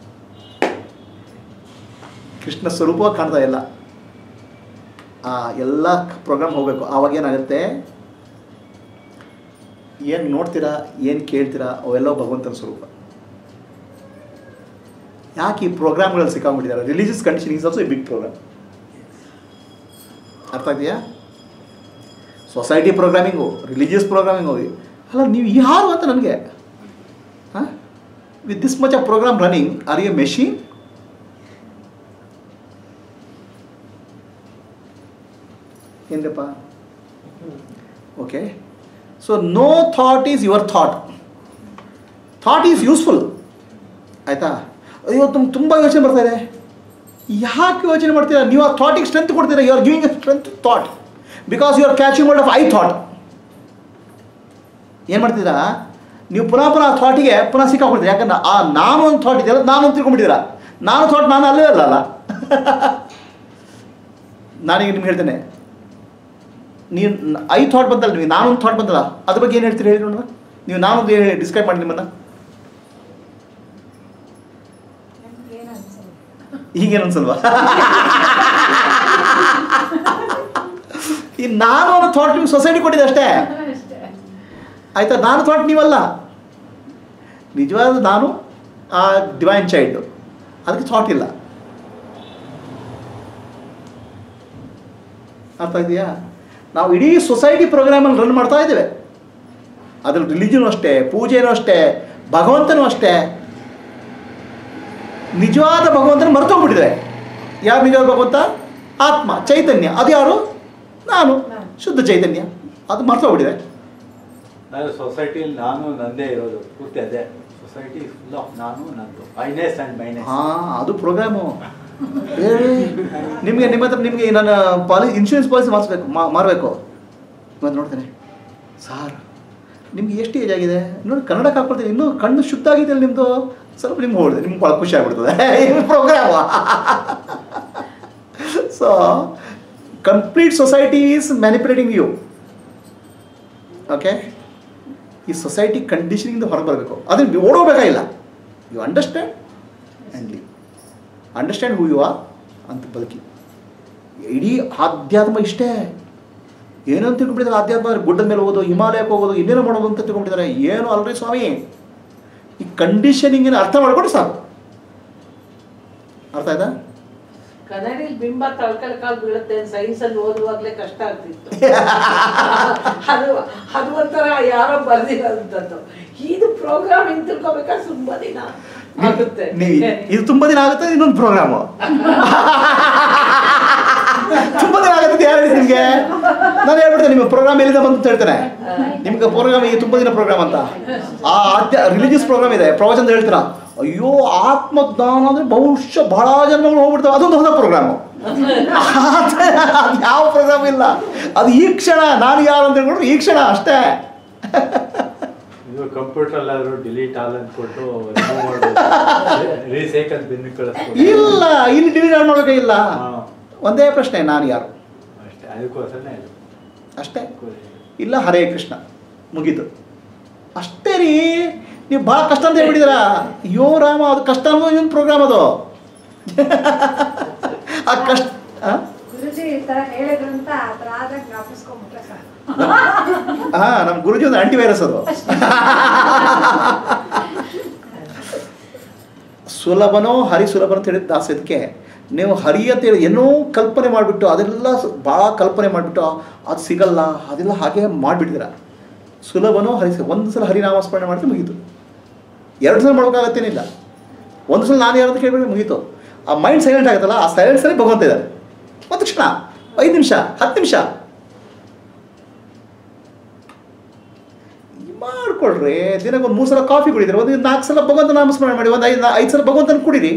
ಕೃಷ್ಣ ಸ್ವರೂಪವಾಗಿ ಕಾಣ್ತಾ ಇಲ್ಲ ಆ ಎಲ್ಲ ಪ್ರೋಗ್ರಾಮ್ ಹೋಗಬೇಕು ಆವಾಗ ಏನಾಗುತ್ತೆ ಏನು ನೋಡ್ತೀರಾ ಏನು ಕೇಳ್ತೀರಾ ಅವೆಲ್ಲವೂ ಭಗವಂತನ ಸ್ವರೂಪ ಯಾಕೆ ಈ ಪ್ರೋಗ್ರಾಮ್ಗಳಲ್ಲಿ ಸಿಕ್ಕಾಗ್ಬಿಟ್ಟಿದ್ದಾರೆ religious condition is also a big program ಅರ್ಥ ಇದೆಯಾ ಸೊಸೈಟಿ ಪ್ರೋಗ್ರಾಮಿಂಗು ರಿಲಿಜಿಯಸ್ ಪ್ರೋಗ್ರಾಮಿಂಗು ಅಲ್ಲ ನೀವು ಯಾರು ಅಂತ ನನಗೆ ಹಾಂ with this much of program running are you machine ಏನ್ರಪ್ಪ okay so no thought is your thought thought is useful ಆಯಿತಾ ಅಯ್ಯೋ ತುಂಬ ತುಂಬ ಯೋಚನೆ ಬರ್ತಾ ಇದೆ ಯಾಕೆ ಯೋಚನೆ ಮಾಡ್ತೀರಾ ನೀವು ಆ ಥಾಟಿಗೆ ಸ್ಟ್ರೆಂತ್ ಕೊಡ್ತೀರಾ you are giving a strength thought because you are catching word of I thought ಏನು ಮಾಡ್ತೀರಾ ನೀವು ಪುನಃ ಪುನಃ ಆ ಥಾಟಿಗೆ ಪುನಃ ಸಿಕ್ಕಾಕೊಳ್ತೀರಾ ಯಾಕಂದ್ರೆ ಆ ನಾನು ಒಂದು ಥಾಟ್ ಇದೆಯಲ್ಲ ನಾನು ಅಂತ ತಿಳ್ಕೊಂಬಿಟ್ಟಿದ್ದೀರಾ ನಾನು ಥಾಟ್ ನಾನು ಅಲ್ಲೇ ಅಲ್ಲ ನಾನೀಗ ನಿಮ್ಗೆ ಹೇಳ್ತೇನೆ ನೀವು ಐ ಥಾಟ್ ಬಂತಲ್ಲ ನೀವು ನಾನೊಂದು ಥಾಟ್ ಬಂತಲ್ಲ ಅದ್ರ ಬಗ್ಗೆ ಏನು ಹೇಳ್ತೀರಿ ಹೇಳಿ ನೋಡೋಣ ನೀವು ನಾನೊಂದು ಹೇಳಿ ಡಿಸ್ಕ್ರೈಬ್ ಮಾಡಿ ನಿಮ್ಮನ್ನು ಏನು ಅನ್ಸಲ್ಲ ಈಗೇನು ಅನ್ಸಲ್ವಾ ಈ ನಾನು ಅನ್ನೋ ಥಾಟ್ ನಿಮ್ಗೆ ಸೊಸೈಟಿ ಕೊಟ್ಟಿದೆ ಅಷ್ಟೇ ಅಷ್ಟೇ ಆಯ್ತಾ ನಾನು ಥಾಟ್ ನೀವಲ್ಲ ನಿಜವಾದ ನಾನು ಆ ಡಿವೈನ್ ಚೈಲ್ಡು ಅದಕ್ಕೆ ಥಾಟ್ ಇಲ್ಲ ಅರ್ಥ ಇದೆಯಾ ನಾವು ಇಡೀ ಸೊಸೈಟಿ ಪ್ರೋಗ್ರಾಮಲ್ಲಿ ರನ್ ಮಾಡ್ತಾ ಇದ್ದೇವೆ ಅದ್ರಲ್ಲಿ ರಿಲಿಜನು ಅಷ್ಟೇ ಪೂಜೆನೂ ಅಷ್ಟೇ ಭಗವಂತನೂ ಅಷ್ಟೇ ನಿಜವಾದ ಭಗವಂತನ ಮರ್ತೋಗ್ಬಿಟ್ಟಿದೆ ಯಾರು ನಿಜವಾದ ಭಗವಂತ ಆತ್ಮ ಚೈತನ್ಯ ಅದು ಯಾರು ನಾನು ಶುದ್ಧ ಚೈತನ್ಯ ಅದು ಮರ್ತೋಗ್ಬಿಟ್ಟಿದೆ ನಾನು ಸೊಸೈಟಿಲಿ ನಾನು ನಂದೇ ಇರೋದು ಪೂರ್ತಿ ಅದೇ ಸೊಸೈಟಿ ಫುಲ್ ಆಫ್ ನಾನು ನಂದು ಐನೆಸ್ ಅಂಡ್ ಮೈನೆಸ್ ಹಾಂ ಅದು ಪ್ರೋಗ್ರಾಮು ನಿಮಗೆ ನಿಮ್ಮ ಹತ್ರ ನಿಮಗೆ ನನ್ನ ಪಾಲಿ ಇನ್ಶೂರೆನ್ಸ್ ಪಾಲಿಸಿ ಮಾಡಿಸ್ಬೇಕು ಮಾರಬೇಕು ಇವತ್ತು ನೋಡ್ತೇನೆ ಸಾರ್ ನಿಮ್ಗೆ ಎಷ್ಟು ಏಜ್ ಆಗಿದೆ ನೋಡಿ ಕನ್ನಡಕ್ಕೆ ಹಾಕ್ಕೊಳ್ತೀನಿ ಇನ್ನೂ ಕಣ್ಣು ಶುದ್ಧ ಆಗಿದೆ ನಿಮ್ಮದು ಸ್ವಲ್ಪ ನಿಮ್ಗೆ ಹೋಳಿದೆ ನಿಮ್ಗೆ ಭಾಳ ಖುಷಿ ಆಗ್ಬಿಡ್ತದೆ ನಿಮ್ಮ ಪ್ರೋಗ್ರಾಮ so complete society is manipulating you okay ಈ ಸೊಸೈಟಿ ಕಂಡೀಷನಿಂದ ಹೊರಬರಬೇಕು ಅದನ್ನು ಓಡೋಬೇಕಾಗಿಲ್ಲ you understand and leave understand who you are ಅಂತ ಬದುಕಿ ಇಡೀ ಆಧ್ಯಾತ್ಮ ಇಷ್ಟೇ ಏನಂತ ತಿಳ್ಕೊಂಡ್ಬಿಟ್ಟಿದ್ದಾರೆ ಆಧ್ಯಾತ್ಮ ಅಂದರೆ ಗುಡ್ಡದ ಮೇಲೆ ಹೋಗೋದು ಹಿಮಾಲಯಕ್ಕೆ ಹೋಗೋದು ಇನ್ನೇನೋ ಮಾಡೋದು ಅಂತ ತಿಳ್ಕೊಂಡ್ಬಿಟ್ಟಿದ್ದಾರೆ ಏನು ಅಲ್ರಿ ಸ್ವಾಮಿ ಈ ಕಂಡೀಷನಿಂಗಿನ ಅರ್ಥ ಮಾಡ್ಕೊಂಡು ಸಾಕು ಅರ್ಥ ಆಯ್ತಾ ಕನ್ನಡಿ ಬಿಂಬ ತಳ್ಕಲ್ ಕಾಲ್ ಬೀಳುತ್ತೆ ಸೈನ್ಸ್ ಅಲ್ಲಿ ಓದುವಾಗ್ಲೇ ಕಷ್ಟ ಆಗ್ತಿತ್ತು ಅದು ಅದು ಒಂಥರ ಯಾರೋ ಬರ್ದಿರೋದಂಥದ್ದು ಇದು ಪ್ರೋಗ್ರಾಮ್ ಹಿಂಗ್ ತಿಳ್ಕೊಬೇಕಾದ್ರೆ ತುಂಬಾ ದಿನ ಆಗುತ್ತೆ ನೀವು ಇದು ತುಂಬ ದಿನ ಆಗುತ್ತೆ ಇನ್ನೊಂದು ಪ್ರೋಗ್ರಾಮು ತುಂಬ ದಿನ ಆಗುತ್ತೆ ಯಾರು ಹೇಳಿದ್ ನಿಮಗೆ ನಾನು ಹೇಳ್ಬಿಡ್ತೇನೆ ನಿಮ್ಮ ಪ್ರೋಗ್ರಾಮ್ ಎಲ್ಲಿಂದ ಬಂತು ಅಂತ ಹೇಳ್ತೇನೆ ನಿಮ್ಗೆ ಪ್ರೋಗ್ರಾಮ್ ಈ ತುಂಬ ದಿನ ಪ್ರೋಗ್ರಾಮ್ ಅಂತ ಆ ಆದ್ಯ ರಿಲಿಜಿಯಸ್ ಪ್ರೋಗ್ರಾಮ್ ಇದೆ ಪ್ರವಚನ ಹೇಳ್ತೀರಾ ಅಯ್ಯೋ ಆತ್ಮಜ್ಞಾನ ಅಂದ್ರೆ ಬಹುಶಃ ಬಹಳ ಜನ್ಮಗಳು ಹೋಗ್ಬಿಡ್ತಾವೆ ಅದೊಂದು ಹೊಸ ಪ್ರೋಗ್ರಾಮು ಅದು ಯಾವ ಪ್ರೋಗ್ರಾಮ್ ಇಲ್ಲ ಅದು ಈ ಕ್ಷಣ ನಾನು ಯಾರು ಅಂತ ಹೇಳ್ಕೊಂಡ್ರೆ ಈ ಕ್ಷಣ ಅಷ್ಟೇ ಇದು ಕಂಪ್ಯೂಟರ್ ಆದ್ರೂ ಡಿಲೀಟ್ ಆಲ್ ಅಂತ ಕೊಟ್ಟು ರೀಸೈಕಲ್ ಬಿನ್ ಕಳಿಸ್ಬೋದು ಇಲ್ಲ ಇಲ್ಲಿ ಡಿಲೀಟ್ ಮಾಡ್ಬೇಕಾಗಿಲ್ಲ ಹಾ. ಒಂದೇ ಪ್ರಶ್ನೆ ನಾನು ಯಾರು ಅಷ್ಟೇ ಅದಕ್ಕೋಸ್ಕರನೇ ಇದು ಅಷ್ಟೇ ಇಲ್ಲ ಹರೇ ಕೃಷ್ಣ ಮುಗೀತು ಅಷ್ಟೇ ರೀ ನೀವು ಭಾಳ ಕಷ್ಟ ಅಂತ ಹೇಳ್ಬಿಟ್ಟಿದ್ದೀರಾ ಅಯ್ಯೋ ರಾಮ ಅದು ಕಷ್ಟ ಅನ್ನೋದು ಇನ್ನೊಂದು ಪ್ರೋಗ್ರಾಮ್ ಅದು ಆ ಕಷ್ಟ ಆ? ಗುರುಜಿ ಈ ತರ ಹೇಳಿದ್ರು ಅಂತ ಆ ಥರ ಆದಾಗ ಜ್ಞಾಪಿಸ್ಕೊಂಡ್ಬಿಟ್ರೆ ಸಾಕು ಹಾ ನಮ್ಮ ಗುರುಜಿ ಒಂದು ಆಂಟಿ ವೈರಸ್ ಅದು ಸುಲಭನೋ ಹರಿ ಸುಲಭ ಅಂತ ಹೇಳಿದ ದಾಸದಕ್ಕೆ ನೀವು ಹರಿ ಅಂತ ಹೇಳಿ ಏನೋ ಕಲ್ಪನೆ ಮಾಡಿಬಿಟ್ಟು ಅದೆಲ್ಲ ಸ- ಭಾಳ ಕಲ್ಪನೆ ಮಾಡಿಬಿಟ್ಟು ಅದು ಸಿಗಲ್ಲ ಅದೆಲ್ಲ ಹಾಗೆ ಮಾಡಿಬಿಟ್ಟಿದ್ದೀರ ಸುಲಭನೋ ಹರಿ ಒಂದು ಸಲ ಹರಿನಾಮ ಸ್ಮರಣೆ ಮಾಡಿದ್ರೆ ಮುಗೀತು ಎರಡು ಸಲ ಮಾಡೋಕ್ಕಾಗತ್ತೇನಿಲ್ಲ ಒಂದು ಸಲ ನಾನು ಯಾರು ಅಂತ ಕೇಳಿಬಿಟ್ರೆ ಮುಗೀತು ಆ ಮೈಂಡ್ ಸೈಲೆಂಟ್ ಆಗುತ್ತಲ್ಲ ಆ ಸೈಲೆನ್ಸಲ್ಲಿ ಭಗವಂತ ಇದ್ದಾರೆ ಒಂದು ಕ್ಷಣ ಐದು ನಿಮಿಷ ಹತ್ತು ನಿಮಿಷ ಮಾಡ್ಕೊಳ್ರಿ ದಿನಕ್ಕೆ ಒಂದು ಮೂರು ಸಲ ಕಾಫಿ ಕುಡಿದ್ರಿ ಒಂದು ನಾಲ್ಕು ಸಲ ಭಗವಂತ ನಾಮಸ್ಮರಣೆ ಮಾಡಿ ಒಂದು ಐದು ಐದು ಸಲ ಭಗವಂತನ ಕುಡೀರಿ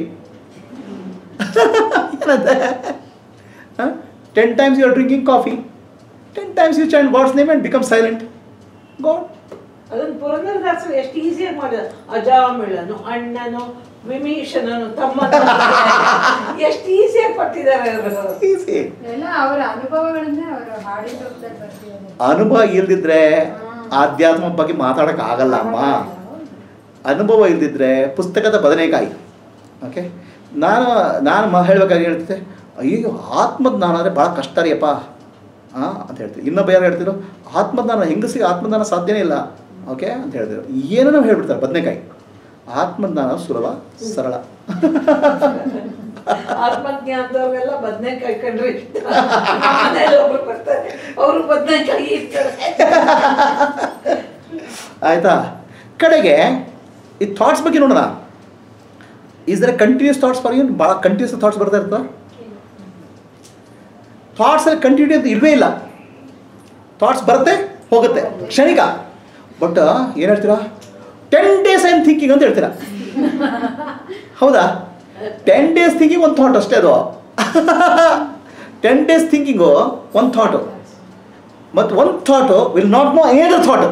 ಏನಂತೆ ten times you are drinking coffee ten times you chant God's name and become silent God ಅದನ್ನ ಪುರಂದರದಾಸರು ಎಷ್ಟು ಈಸಿಯಾಗಿ ಮಾಡಿದ ಅಜಾಮಿಳನು ಅಣ್ಣನು ವಿಮೀಷಣನು ತಮ್ಮ ಎಷ್ಟು ಈಸಿಯಾಗಿ ಕೊಟ್ಟಿದ್ದಾರೆ ಅವರು ಈಸಿ ಎಲ್ಲ ಅವರ ಅನುಭವಗಳನ್ನೇ ಅವರು ಹಾಡಿನ ರೂಪದಲ್ಲಿ ಬರ್ತಿದ್ದಾರೆ ಅನುಭವ ಇಲ್ದಿದ್ರೆ ಆಧ್ಯಾತ್ಮ ಬಗ್ಗೆ ಮಾತಾಡಕ್ ಆಗಲ್ಲ ಅಮ್ಮ ಅನುಭವ ಇಲ್ದಿದ್ರೆ ಪುಸ್ತಕದ ಬದನೆಕಾಯಿ ಓಕೆ ನಾನು ನಾನು ಮ ಹೇಳ್ಬೇಕಾಗಿ ಹೇಳ್ತಿದ್ದೆ ಅಯ್ಯೋ ಆತ್ಮಜ್ಞಾನ ಅಂದರೆ ಭಾಳ ಕಷ್ಟ ರೀಯಪ್ಪ ಹಾಂ ಅಂತ ಹೇಳ್ತೀವಿ ಇನ್ನೊಬ್ಬ ಯಾರು ಹೇಳ್ತಿದ್ರು ಆತ್ಮಜ್ಞಾನ ಹೆಂಗಸಿಗೆ ಆತ್ಮಜ್ಞಾನ ಸಾಧ್ಯನೇ ಇಲ್ಲ ಓಕೆ ಅಂತ ಹೇಳ್ತಿದ್ರು ಏನೇನೋ ಹೇಳ್ಬಿಡ್ತಾರೆ ಬದನೆಕಾಯಿ ಆತ್ಮಜ್ಞಾನ ಸುಲಭ ಸರಳ ಆತ್ಮಜ್ಞಾನದವ್ರೆಲ್ಲ ಬದನೆಕಾಯಿ ಕಂಡ್ರೆ ಇಷ್ಟ ಮನೇಲಿ ಒಬ್ರು ಬರ್ತಾರೆ ಅವರು ಬದನೆಕಾಯಿ ಇರ್ತಾರೆ ಆಯಿತಾ ಕಡೆಗೆ ಈ ಥಾಟ್ಸ್ ಬಗ್ಗೆ ನೋಡೋಣ is there continuous thoughts for you ಭಾಳ ಕಂಟಿನ್ಯೂಸ್ ಥಾಟ್ಸ್ ಬರ್ತಾ ಇರ್ತದೆ ಥಾಟ್ಸಲ್ಲಿ ಕಂಟಿನ್ಯೂ ಅಂತ ಇಲ್ವೇ ಇಲ್ಲ ಥಾಟ್ಸ್ ಬರುತ್ತೆ ಹೋಗುತ್ತೆ ಕ್ಷಣಿಕ ಬಟ್ ಏನು ಹೇಳ್ತೀರಾ ಟೆನ್ ಡೇಸ್ ಐಮ್ ಥಿಂಕಿಂಗ್ ಅಂತ ಹೇಳ್ತೀರಾ ಹೌದಾ ಟೆನ್ ಡೇಸ್ ಥಿಂಕಿಂಗ್ ಒಂದು ಥಾಟ್ ಅಷ್ಟೇ ಅದು ಟೆನ್ ಡೇಸ್ ಥಿಂಕಿಂಗು ಒಂದು ಥಾಟು ಮತ್ತು ಒಂದು thought will not no another thought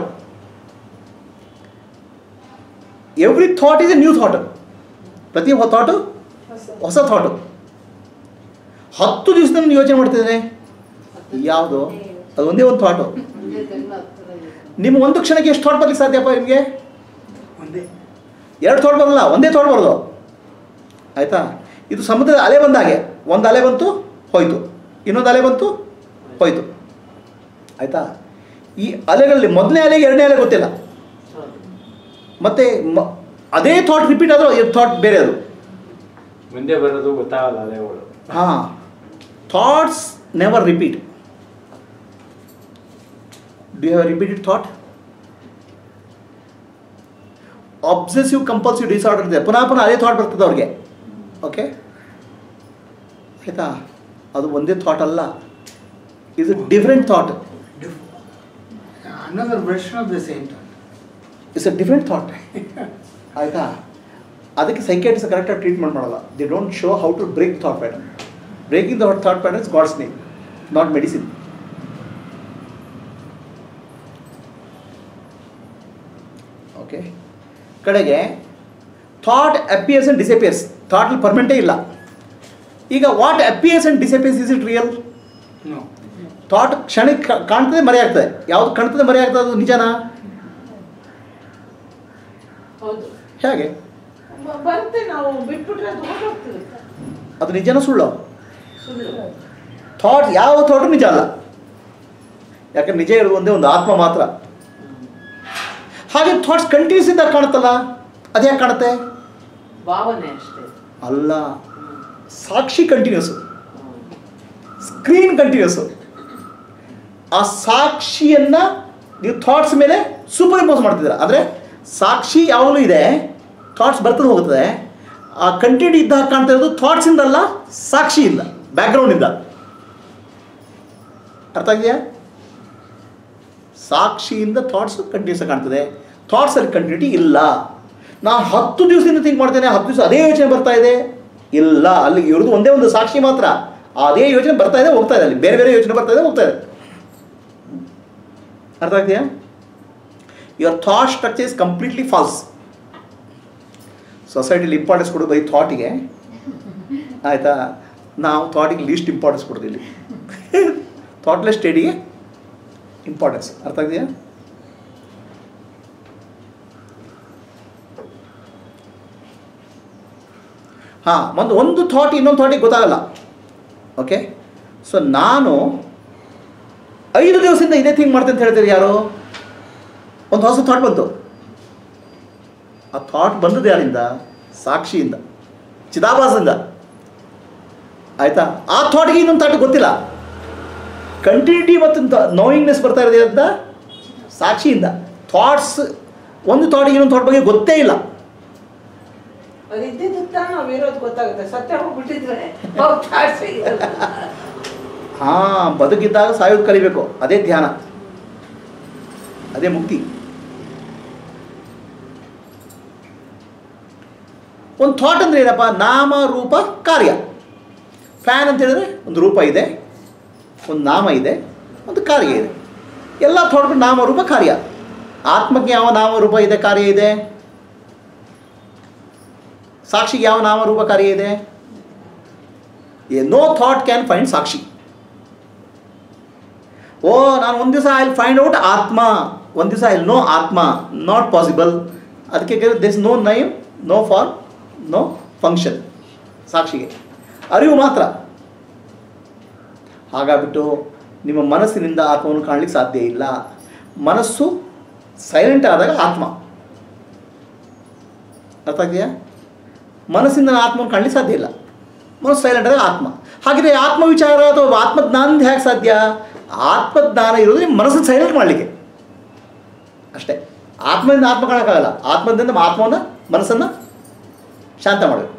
every thought is a new thought ಪ್ರತಿ ಥಾಟು ಹೊಸ ಥಾಟು ಹತ್ತು ದಿವಸದಿಂದ ಯೋಚನೆ ಮಾಡ್ತಿದ್ದೇನೆ ಯಾವುದು ಅದು ಒಂದೇ ಒಂದು ಥಾಟು ನಿಮ್ಮ ಒಂದು ಕ್ಷಣಕ್ಕೆ ಎಷ್ಟು ಥಾಟ್ ಬರ್ಲಿಕ್ಕೆ ಸಾಧ್ಯಪ್ಪ ನಿಮಗೆ ಒಂದೇ ಎರಡು ಥಾಟ್ ಬರಲ್ಲ ಒಂದೇ ಥಾಟ್ ಬರೋದು ಆಯಿತಾ ಇದು ಸಮುದ್ರದ ಅಲೆ ಬಂದಾಗೆ ಒಂದು ಅಲೆ ಬಂತು ಹೋಯ್ತು ಇನ್ನೊಂದು ಅಲೆ ಬಂತು ಹೋಯ್ತು ಆಯಿತಾ ಈ ಅಲೆಗಳಲ್ಲಿ ಮೊದಲನೇ ಅಲೆಗೆ ಎರಡನೇ ಅಲೆ ಗೊತ್ತಿಲ್ಲ ಮತ್ತು ಮ ಅದೇ ಥಾಟ್ ರಿಪೀಟ್ ಆದರೂ ಥಾಟ್ ಬೇರೆ ಅದು ಮುಂದೆ ಬರೋದು ಗೊತ್ತಾಗಲ್ಲ ಅಲೆಗಳು ಹಾಂ thoughts never repeat do have repeated thought obsessive compulsive disorder ಇದೆ ಪುನಃ ಪುನಃ ಅದೇ ಥಾಟ್ ಬರ್ತದೆ ಅವ್ರಿಗೆ ಓಕೆ ಆಯಿತಾ ಅದು ಒಂದೇ ಥಾಟ್ ಅಲ್ಲ ಇದು different thought Another version of the same thought. It's a different thought ಆಯಿತಾ ಅದಕ್ಕೆ ಸೈಕೇಟಿಸ್ ಕರೆಕ್ಟಾಗಿ ಟ್ರೀಟ್ಮೆಂಟ್ ಮಾಡಲ್ಲ they don't show how to break thought pattern breaking the thought patterns God's name not medicine okay ಕಡೆಗೆ thought appears and disappears thought ಪರ್ಮನೆಂಟೇ ಇಲ್ಲ ಈಗ what appears and disappears is it real No. Thought ಕ್ಷಣಕ್ಕೆ ಕಾಣ್ತದೆ ಮರೆಯಾಗ್ತದೆ ಯಾವುದು ಕಾಣ್ತದೆ ಮರೆಯಾಗ್ತದೆ ಅದು ನಿಜನಾ ಹೌದು ಹೇಗೆ ಬ- ಬರುತ್ತೆ ನಾವು ಬಿಟ್ಬಿಟ್ರೆ ಅದು ಹೋಗ್ತದೆ ಅದು ನಿಜನ ಸುಳ್ಳು ಸುಳ್ಳು ಥಾಟ್ ಯಾವ ಥಾಟು ನಿಜ ಅಲ್ಲ ಯಾಕಂದ್ರೆ ನಿಜ ಇರೋದು ಒಂದೇ ಒಂದು ಆತ್ಮ ಮಾತ್ರ ಹಾಗೆ ಥಾಟ್ಸ್ ಕಂಟಿನ್ಯೂಸ್ ಇದ್ದಾಗ ಕಾಣುತ್ತಲ್ಲ ಅದು ಯಾಕೆ ಕಾಣುತ್ತೆ ಭಾವನೆ ಅಷ್ಟೇ ಅಲ್ಲ ಸಾಕ್ಷಿ ಕಂಟಿನ್ಯೂಸು ಸ್ಕ್ರೀನ್ ಕಂಟಿನ್ಯೂಸು ಆ ಸಾಕ್ಷಿಯನ್ನ ನೀವು ಥಾಟ್ಸ್ ಮೇಲೆ ಸೂಪರ್ ಇಂಪೋಸ್ ಮಾಡ್ತಿದ್ದೀರ ಅಂದರೆ ಸಾಕ್ಷಿ ಯಾವಾಗಲೂ ಇದೆ ಥಾಟ್ಸ್ ಬರ್ತದೆ ಹೋಗ್ತದೆ ಆ ಕಂಟಿನ್ಯೂ ಇದ್ದಾಗ ಕಾಣ್ತಾ ಇರೋದು ಥಾಟ್ಸಿಂದಲ್ಲ ಸಾಕ್ಷಿಯಿಂದ ಬ್ಯಾಕ್ಗ್ರೌಂಡಿಂದ ಅರ್ಥ ಆಗಿದೆಯಾ ಸಾಕ್ಷಿಯಿಂದ ಥಾಟ್ಸ್ ಕಂಟಿನ್ಯೂಸ್ ಕಾಣ್ತದೆ ಥಾಟ್ಸಲ್ಲಿ ಕಂಟಿನ್ಯೂಟಿ ಇಲ್ಲ ನಾನು ಹತ್ತು ದಿವಸದಿಂದ ಥಿಂಕ್ ಮಾಡ್ತೇನೆ ಹತ್ತು ದಿವಸ ಅದೇ ಯೋಚನೆ ಬರ್ತಾ ಇದೆ ಇಲ್ಲ ಅಲ್ಲಿ ಇರೋದು ಒಂದೇ ಒಂದು ಸಾಕ್ಷಿ ಮಾತ್ರ ಅದೇ ಯೋಚನೆ ಬರ್ತಾ ಇದೆ ಹೋಗ್ತಾ ಇದೆ ಅಲ್ಲಿ ಬೇರೆ ಬೇರೆ ಯೋಚನೆ ಬರ್ತಾ ಇದೆ ಹೋಗ್ತಾ ಇದೆ ಅರ್ಥ ಆಗ್ತೀಯಾ your thought structure is completely false ಸೊಸೈಟಿಲಿ ಇಂಪಾರ್ಟೆನ್ಸ್ ಕೊಡೋದು ಬೈ ಥಾಟಿಗೆ ಆಯಿತಾ ನಾವು ಥಾಟಿಗೆ ಲೀಸ್ಟ್ ಇಂಪಾರ್ಟೆನ್ಸ್ ಕೊಡ್ತೀವಿ ಥಾಟ್ಲೆಸ್ ಸ್ಟಡಿಗೆ ಇಂಪಾರ್ಟೆನ್ಸ್ ಅರ್ಥ ಆಗಿದೆಯಾ ಹಾಂ ಒಂದು ಒಂದು ಥಾಟ್ ಇನ್ನೊಂದು ಥಾಟಿಗೆ ಗೊತ್ತಾಗಲ್ಲ ಓಕೆ ಸೊ ನಾನು ಐದು ದಿವಸದಿಂದ ಇದೇ ಥಿಂಕ್ ಮಾಡ್ತೇನೆ ಅಂತ ಹೇಳ್ತೀರಿ ಯಾರು ಒಂದು ಹೊಸ ಥಾಟ್ ಬಂತು ಆ ಥಾಟ್ ಬಂದದ್ದು ಯಾರಿಂದ ಸಾಕ್ಷಿಯಿಂದ ಚಿದಾಭಾಸದಿಂದ ಆಯಿತಾ ಆ ಥಾಟ್ಗೆ ಇನ್ನೊಂದು ಥಾಟ್ ಗೊತ್ತಿಲ್ಲ ಕಂಟಿನ್ಯೂಟಿ ಮತ್ತು ನೋಯಿಂಗ್ನೆಸ್ ಬರ್ತಾ ಇರೋದು ಅಂತ ಸಾಕ್ಷಿಯಿಂದ ಥಾಟ್ಸ್ ಒಂದು ಥಾಟಿಗೆ ಇನ್ನೊಂದು ಥಾಟ್ ಬಗ್ಗೆ ಗೊತ್ತೇ ಇಲ್ಲ ಅದು ಇದ್ದಿದ್ದಕ್ಕೆ ತಾನೇ ನಾವು ಇರೋದು ಗೊತ್ತಾಗುತ್ತೆ ಸತ್ಯ ಹೋಗ್ಬಿಟ್ಟಿದ್ರೆ ಅವಕಾಶ ಇರಲ್ಲ ಹಾಂ ಬದುಕಿದ್ದಾಗ ಸಾಯೋದು ಕಲಿಬೇಕು ಅದೇ ಧ್ಯಾನ ಅದೇ ಮುಕ್ತಿ ಒಂದು ಥಾಟ್ ಅಂದರೆ ಏನಪ್ಪ ನಾಮ ರೂಪ ಕಾರ್ಯ ಫ್ಯಾನ್ ಅಂತ ಹೇಳಿದ್ರೆ ಒಂದು ರೂಪ ಇದೆ ಒಂದು ನಾಮ ಇದೆ ಒಂದು ಕಾರ್ಯ ಇದೆ ಎಲ್ಲ ಥಾಟ್ಗಳು ನಾಮ ರೂಪ ಕಾರ್ಯ ಆತ್ಮಕ್ಕೆ ಯಾವ ನಾಮ ರೂಪ ಇದೆ ಕಾರ್ಯ ಇದೆ ಸಾಕ್ಷಿಗೆ ಯಾವ ನಾಮ ರೂಪ ಕಾರ್ಯ ಇದೆ ನೋ ಥಾಟ್ ಕ್ಯಾನ್ ಫೈಂಡ್ ಸಾಕ್ಷಿ ಓ ನಾನು ಒಂದು ದಿವಸ ಐ ಫೈಂಡ್ ಔಟ್ ಆತ್ಮ ಒಂದು ದಿವಸ ಐ ನೋ ಆತ್ಮ ನಾಟ್ ಪಾಸಿಬಲ್ ಅದಕ್ಕೆ this no name no form no function ಸಾಕ್ಷಿಗೆ ಅರಿವು ಮಾತ್ರ ಹಾಗಾಗ್ಬಿಟ್ಟು ನಿಮ್ಮ ಮನಸ್ಸಿನಿಂದ ಆತ್ಮವನ್ನು ಕಾಣಲಿಕ್ಕೆ ಸಾಧ್ಯ ಇಲ್ಲ ಮನಸ್ಸು ಸೈಲೆಂಟ್ ಆದಾಗ ಆತ್ಮ ಅರ್ಥ ಆಗಿದೆಯಾ ಮನಸ್ಸಿಂದ ಆತ್ಮವನ್ನು ಕಾಣಲಿಕ್ಕೆ ಸಾಧ್ಯ ಇಲ್ಲ ಮನಸ್ಸು ಸೈಲೆಂಟ್ ಆದಾಗ ಆತ್ಮ ಹಾಗಿದ್ರೆ ಆತ್ಮ ವಿಚಾರ ಅಥವಾ ಆತ್ಮಜ್ಞಾನದಿಂದ ಹೇಗೆ ಸಾಧ್ಯ ಆತ್ಮಜ್ಞಾನ ಇರೋದು ನಿಮ್ಮ ಮನಸ್ಸನ್ನು ಸೈಲೆಂಟ್ ಮಾಡಲಿಕ್ಕೆ ಅಷ್ಟೇ ಆತ್ಮದಿಂದ ಆತ್ಮ ಕಾಣೋಕ್ಕಾಗಲ್ಲ ಆತ್ಮದಿಂದ ಆತ್ಮವನ್ನು ಮನಸ್ಸನ್ನು ಶಾಂತ ಮಾಡಬೇಕು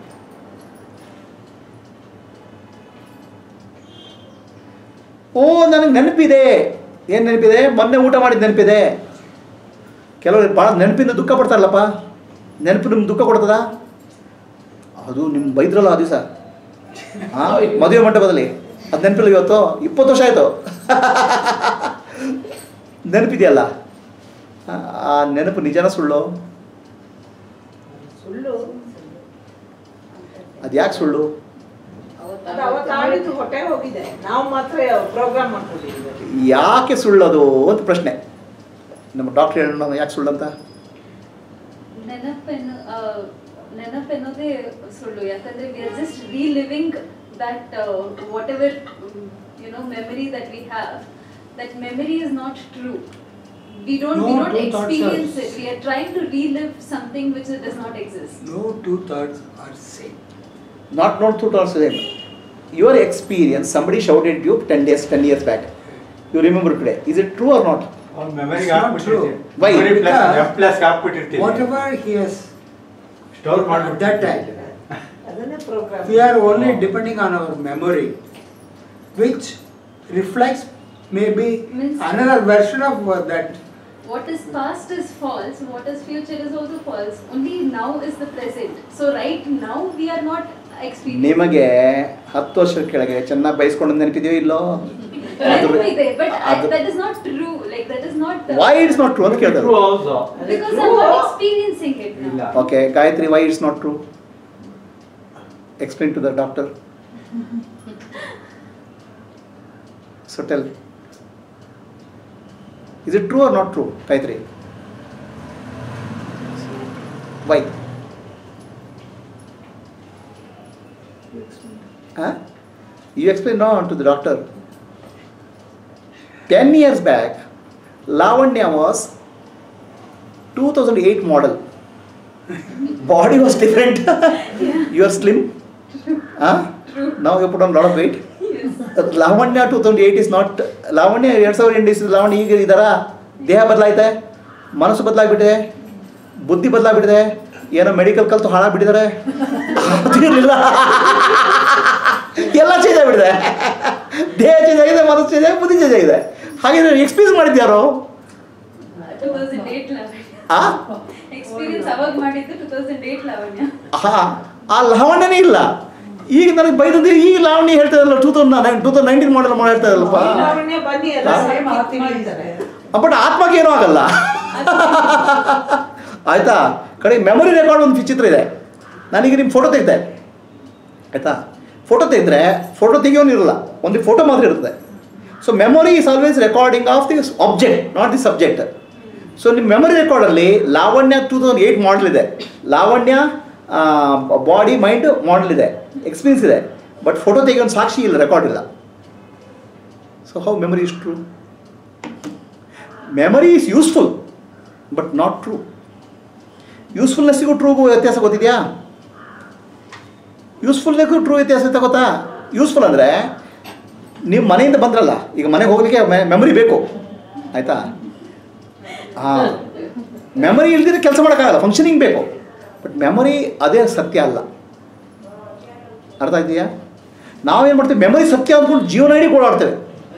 ಓ ನನಗೆ ನೆನಪಿದೆ ಏನು ನೆನಪಿದೆ ಮೊನ್ನೆ ಊಟ ಮಾಡಿದ ನೆನಪಿದೆ ಕೆಲವರು ಭಾಳ ನೆನಪಿಂದ ದುಃಖ ಪಡ್ತಾರಲ್ಲಪ್ಪ ನೆನಪು ನಿಮ್ಗೆ ದುಃಖ ಕೊಡ್ತದ ಅದು ನಿಮ್ಮ ಬೈದ್ರಲ್ಲ ಆ ದಿವಸ ಹಾಂ ಮದುವೆ ಮಂಟಪದಲ್ಲಿ ಅದು ನೆನಪಿಲ್ಲ ಇವತ್ತು ಇಪ್ಪತ್ತು ವರ್ಷ ಆಯಿತು ನೆನಪಿದೆಯಲ್ಲ ಆ, ಆ ನೆನಪು ನಿಜನ ಸುಳ್ಳು ಸುಳ್ಳು ಅದು ಯಾಕೆ ಸುಳ್ಳು ಅದು ಅವತ್ತು ಆಡಿದ್ದು ಹೊಟ್ಟೆ ಹೋಗಿದೆ ನಾವು ಮಾತ್ರ ಪ್ರೋಗ್ರಾಮ್ ಮಾಡ್ಕೊಂಡಿದ್ದೀವಿ ಯಾಕೆ ಸುಳ್ಳದು ಅಂತ ಪ್ರಶ್ನೆ ನಮ್ಮ ಡಾಕ್ಟರ್ ಹೇಳೋಣ ಯಾಕೆ ಸುಳ್ಳು ಅಂತ ನೆನಪೆನ್ನು ಆ, ನೆನಪೆನ್ನೋದೇ ಸುಳ್ಳು ಯಾಕಂದ್ರೆ we are just reliving that whatever you know memory that we have that memory is not true we don't we No, don't two thoughts experience are it we are trying to relive something which does not exist No two thoughts are same. Not not two thoughts same your experience somebody shouted you ten days ten years back you remember today is it true or not ಅವ್ನ ಮೆಮರಿಗೆ It's not ಹಾಕ್ಬಿಟ್ಟಿರ್ತೀನಿ true. Why? Memory plus Because F plus ಹಾಕ್ಬಿಟ್ಟಿರ್ತೀನಿ Whatever he has store at ಮಾಡ್ಬಿಟ್ಟು that time, ಅದನ್ನೇ program we are only depending on our memory, which reflects maybe Means- another version of uh, that. What is past is false, what is future is also false. Only now is the present. So right now we are not experiencing. ನಿಮಗೆ ಹತ್ತು ವರ್ಷದ ಕೆಳಗೆ ಚೆನ್ನಾಗಿ ಬಯಸ್ಕೊಂಡು ನೆನಪಿದೆಯೋ ಇಲ್ಲೋ ನೆನಪು ಇದೆ, but I, ಅದು- that is not true. Like that is not. uh, why it's not true ಅಂತ ಕೇಳಿದ್ರು true also Because I'm not experiencing it now. ಇಲ್ಲ okay Gayatri why it's not true explain to the doctor so tell is it true or not true Gayatri why you explain not to the doctor ten years back Lavanya was two thousand eight model body was different. you are slim. Huh? Now you put on a lot of weight. Yes. Uh, Lavanya two thousand eight is not Lavanya ಎರಡು ಸಾವಿರದ ಎಂಟು ಇಸ್ ಲಾವಣ್ಯ ಈಗ ಇದ್ದಾರಾ ದೇಹ ಬದಲಾಯ್ತೆ ಮನಸ್ಸು ಬದಲಾಗ್ಬಿಟ್ಟಿದೆ ಬುದ್ಧಿ ಬದಲಾಗ್ಬಿಟ್ಟಿದೆ ಏನೋ ಮೆಡಿಕಲ್ ಕಲ್ತು ಹಾಳಾಗ್ಬಿಟ್ಟಿದ್ದಾರೆ ಅದಿರಲಿಲ್ಲ ಎಲ್ಲ ಚೇಂಜ್ ಆಗಿಬಿಟ್ಟಿದೆ ದೇಹ ಚೇಂಜ್ ಆಗಿದೆ ಮನಸ್ಸು ಚೇಂಜ್ ಆಗಿದೆ ಬುದ್ಧಿ ಚೇಂಜ್ ಆಗಿದೆ ಹಾಗೆ ಎಕ್ಸ್ಪೀರಿಯನ್ಸ್ ಮಾಡಿದ್ಯಾರೋ 2008 ಲಾವಣ್ಯ. ಆ Experience ಅವಾಗ ಮಾಡಿದ್ದು 2008 ಲಾವಣ್ಯ. ಹಾ ಆ ಲಾವಣ್ಯನೇ ಇಲ್ಲ ಈಗ ನನಗೆ ಬೈದಂದ್ರೆ ಈಗ ಲಾವಣ್ಯ ಹೇಳ್ತಾ ಇರಲ್ಲ two thousand nine two thousand nineteen model ಮಾಡಿ ಹೇಳ್ತಾ ಇರಲ್ಲಪ್ಪ ಲಾವಣ್ಯ ಬನ್ನಿ ಎಲ್ಲ ಹಾ? ಸೇಮ್ ಹಾಕ್ತೀನಿ ಅಂತಾರೆ ಬಟ್ ಆತ್ಮಕ್ಕೆ ಏನೂ ಆಗಲ್ಲ ಆಯ್ತಾ ಕಡೆ ಮೆಮೊರಿ ರೆಕಾರ್ಡ್ ಒಂದು ವಿಚಿತ್ರ ಇದೆ ನಾನೀಗ ನಿಮ್ಮ ಫೋಟೋ ತೆಗ್ದೆ ಆಯ್ತಾ ಫೋಟೋ ತೆಗೆದ್ರೆ ಫೋಟೋ ತೆಗಿಯೋನಿರಲ್ಲ ಒಂದು ಫೋಟೋ ಮಾತ್ರ ಇರ್ತದೆ so memory is always recording of the object not the subject so ನಿಮ್ಮ ಮೆಮೊರಿ ರೆಕಾರ್ಡಲ್ಲಿ Lavanya two thousand eight model ಇದೆ ಲಾವಣ್ಯ ಬಾಡಿ ಮೈಂಡ್ ಮಾಡಲ್ ಇದೆ ಎಕ್ಸ್ಪೀರಿಯನ್ಸ್ ಇದೆ ಬಟ್ ಫೋಟೋ ತೆಗಿಯೋ ಒಂದು ಸಾಕ್ಷಿ ಇಲ್ಲ ರೆಕಾರ್ಡ್ ಇಲ್ಲ so how memory is true memory is useful but not true ಯೂಸ್ಫುಲ್ನೆಸ್ಸಿಗೂ ಟ್ರೂಗೂ ವ್ಯತ್ಯಾಸ ಗೊತ್ತಿದೆಯಾ ಯೂಸ್ಫುಲ್ನೆಸ್ಗೂ ಟ್ರೂ ವ್ಯತ್ಯಾಸ ಅಂತ ಗೊತ್ತಾ ಯೂಸ್ಫುಲ್ ಅಂದರೆ ನೀವು ಮನೆಯಿಂದ ಬಂದ್ರಲ್ಲ ಈಗ ಮನೆಗೆ ಹೋಗಲಿಕ್ಕೆ ಮೆಮರಿ ಬೇಕು ಆಯಿತಾ ಹಾಂ ಮೆಮರಿ ಇಲ್ದಿದ್ರೆ ಕೆಲಸ ಮಾಡೋಕ್ಕಾಗಲ್ಲ ಫಂಕ್ಷನಿಂಗ್ ಬೇಕು ಬಟ್ ಮೆಮೊರಿ ಅದೇ ಸತ್ಯ ಅಲ್ಲ ಅರ್ಥ ಇದೆಯಾ ನಾವೇನು ಮಾಡ್ತೀವಿ ಮೆಮೊರಿ ಸತ್ಯ ಅಂದ್ಕೊಂಡು ಜೀವನ ಇಡೀ ಓಡಾಡ್ತೇವೆ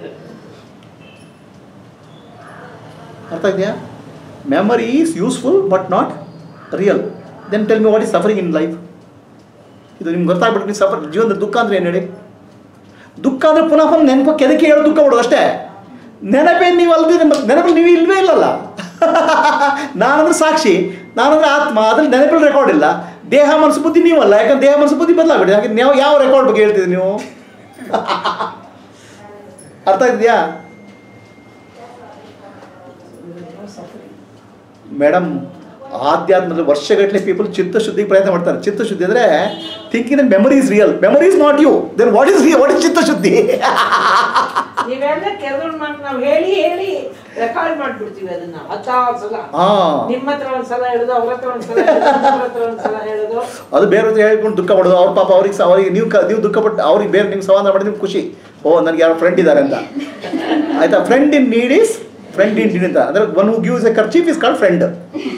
ಅರ್ಥ ಇದೆಯಾ memory is useful but not real then tell me what is suffering in life ಇದು ನಿಮ್ಗೆ ಗೊತ್ತಾಗ್ಬಿಟ್ಟು ನೀವು ಸಫರ್ ಜೀವನದ ದುಃಖ ಅಂದ್ರೆ ಏನು ಹೇಳಿ ದುಃಖ ಅಂದ್ರೆ ಪುನಃ ಪುನಃ ನೆನಪಕ್ಕೆ ಎದಕ್ಕೆ ಹೇಳೋ ದುಃಖ ಬಿಡೋದು ಅಷ್ಟೇ ನೆನಪೇ ನೀವು ಅಲ್ದಿದ್ರೆ ಮತ್ತೆ ನೆನಪಲ್ಲಿ ನೀವು ಇಲ್ವೇ ಇಲ್ಲಲ್ಲ ನಾನಂದ್ರೆ ಸಾಕ್ಷಿ ನಾನಂದ್ರೆ ಆತ್ಮ ಅದ್ರಲ್ಲಿ ನೆನಪಲ್ಲಿ ರೆಕಾರ್ಡ್ ಇಲ್ಲ ದೇಹ ಮನಸ್ಸು ಬುದ್ಧಿ ನೀವಲ್ಲ ಯಾಕಂದ್ರೆ ದೇಹ ಮನಸ್ಸು ಬುದ್ಧಿ ಬದಲಾಗ್ಬಿಡಿ ಹಾಗೆ ನೀವು ಯಾವ ರೆಕಾರ್ಡ್ ಬಗ್ಗೆ ಹೇಳ್ತಿದ್ರಿ ನೀವು ಅರ್ಥ ಇದೆಯಾ ಮೇಡಮ್ ಆಧ್ಯಾತ್ಮದ ವರ್ಷಗಟ್ಟಲೆ ಪೀಪಲ್ ಚಿತ್ತಶುದ್ಧಿಗೆ ಪ್ರಯತ್ನ ಮಾಡ್ತಾರೆ ಚಿತ್ತಶುದ್ಧಿ ಅಂದರೆ thinking that memory is real memory is not you then what is what is ಚಿತ್ತಶುದ್ಧಿ ನೀವೆಲ್ಲ ಕೆಲವ್ರು ನಾವು ಹೇಳಿ ಹೇಳಿ ರೆಕಾರ್ಡ್ ಮಾಡ್ಬಿಡ್ತೀವಿ ಅದನ್ನ ಹತ್ತಾರು ಸಲ ಹಾ ನಿಮ್ಮ ಹತ್ರ ಒಂದ್ಸಲ ಹೇಳುದು ಅವ್ರ ಹತ್ರ ಒಂದ್ಸಲ ಹೇಳುದು ಅವ್ರ ಹತ್ರ ಒಂದ್ಸಲ ಹೇಳುದು ಅದು ಬೇರೆ ಹತ್ರ ಹೇಳ್ಕೊಂಡು ದುಃಖ ಪಡೋದು ಅವ್ರ ಪಾಪ ಅವ್ರಿಗೆ ಸ- ಅವ್ರಿಗೆ ನೀವು ಕ ನೀವು ದುಃಖ ಪಟ್ಟು ಅವ್ರಿಗೆ ಬೇರೆ ನಿಮ್ಗೆ ಸಮಾಧಾನ ಮಾಡಿ ನಿಮ್ಗೆ ಖುಷಿ ಓ ನನಗೆ ಯಾರೋ ಫ್ರೆಂಡ್ ಇದ್ದಾರೆ ಅಂತ ಆಯ್ತಾ friend in need is friend in need ಅಂತ ಅಂದರೆ one who gives a kerchief is called friend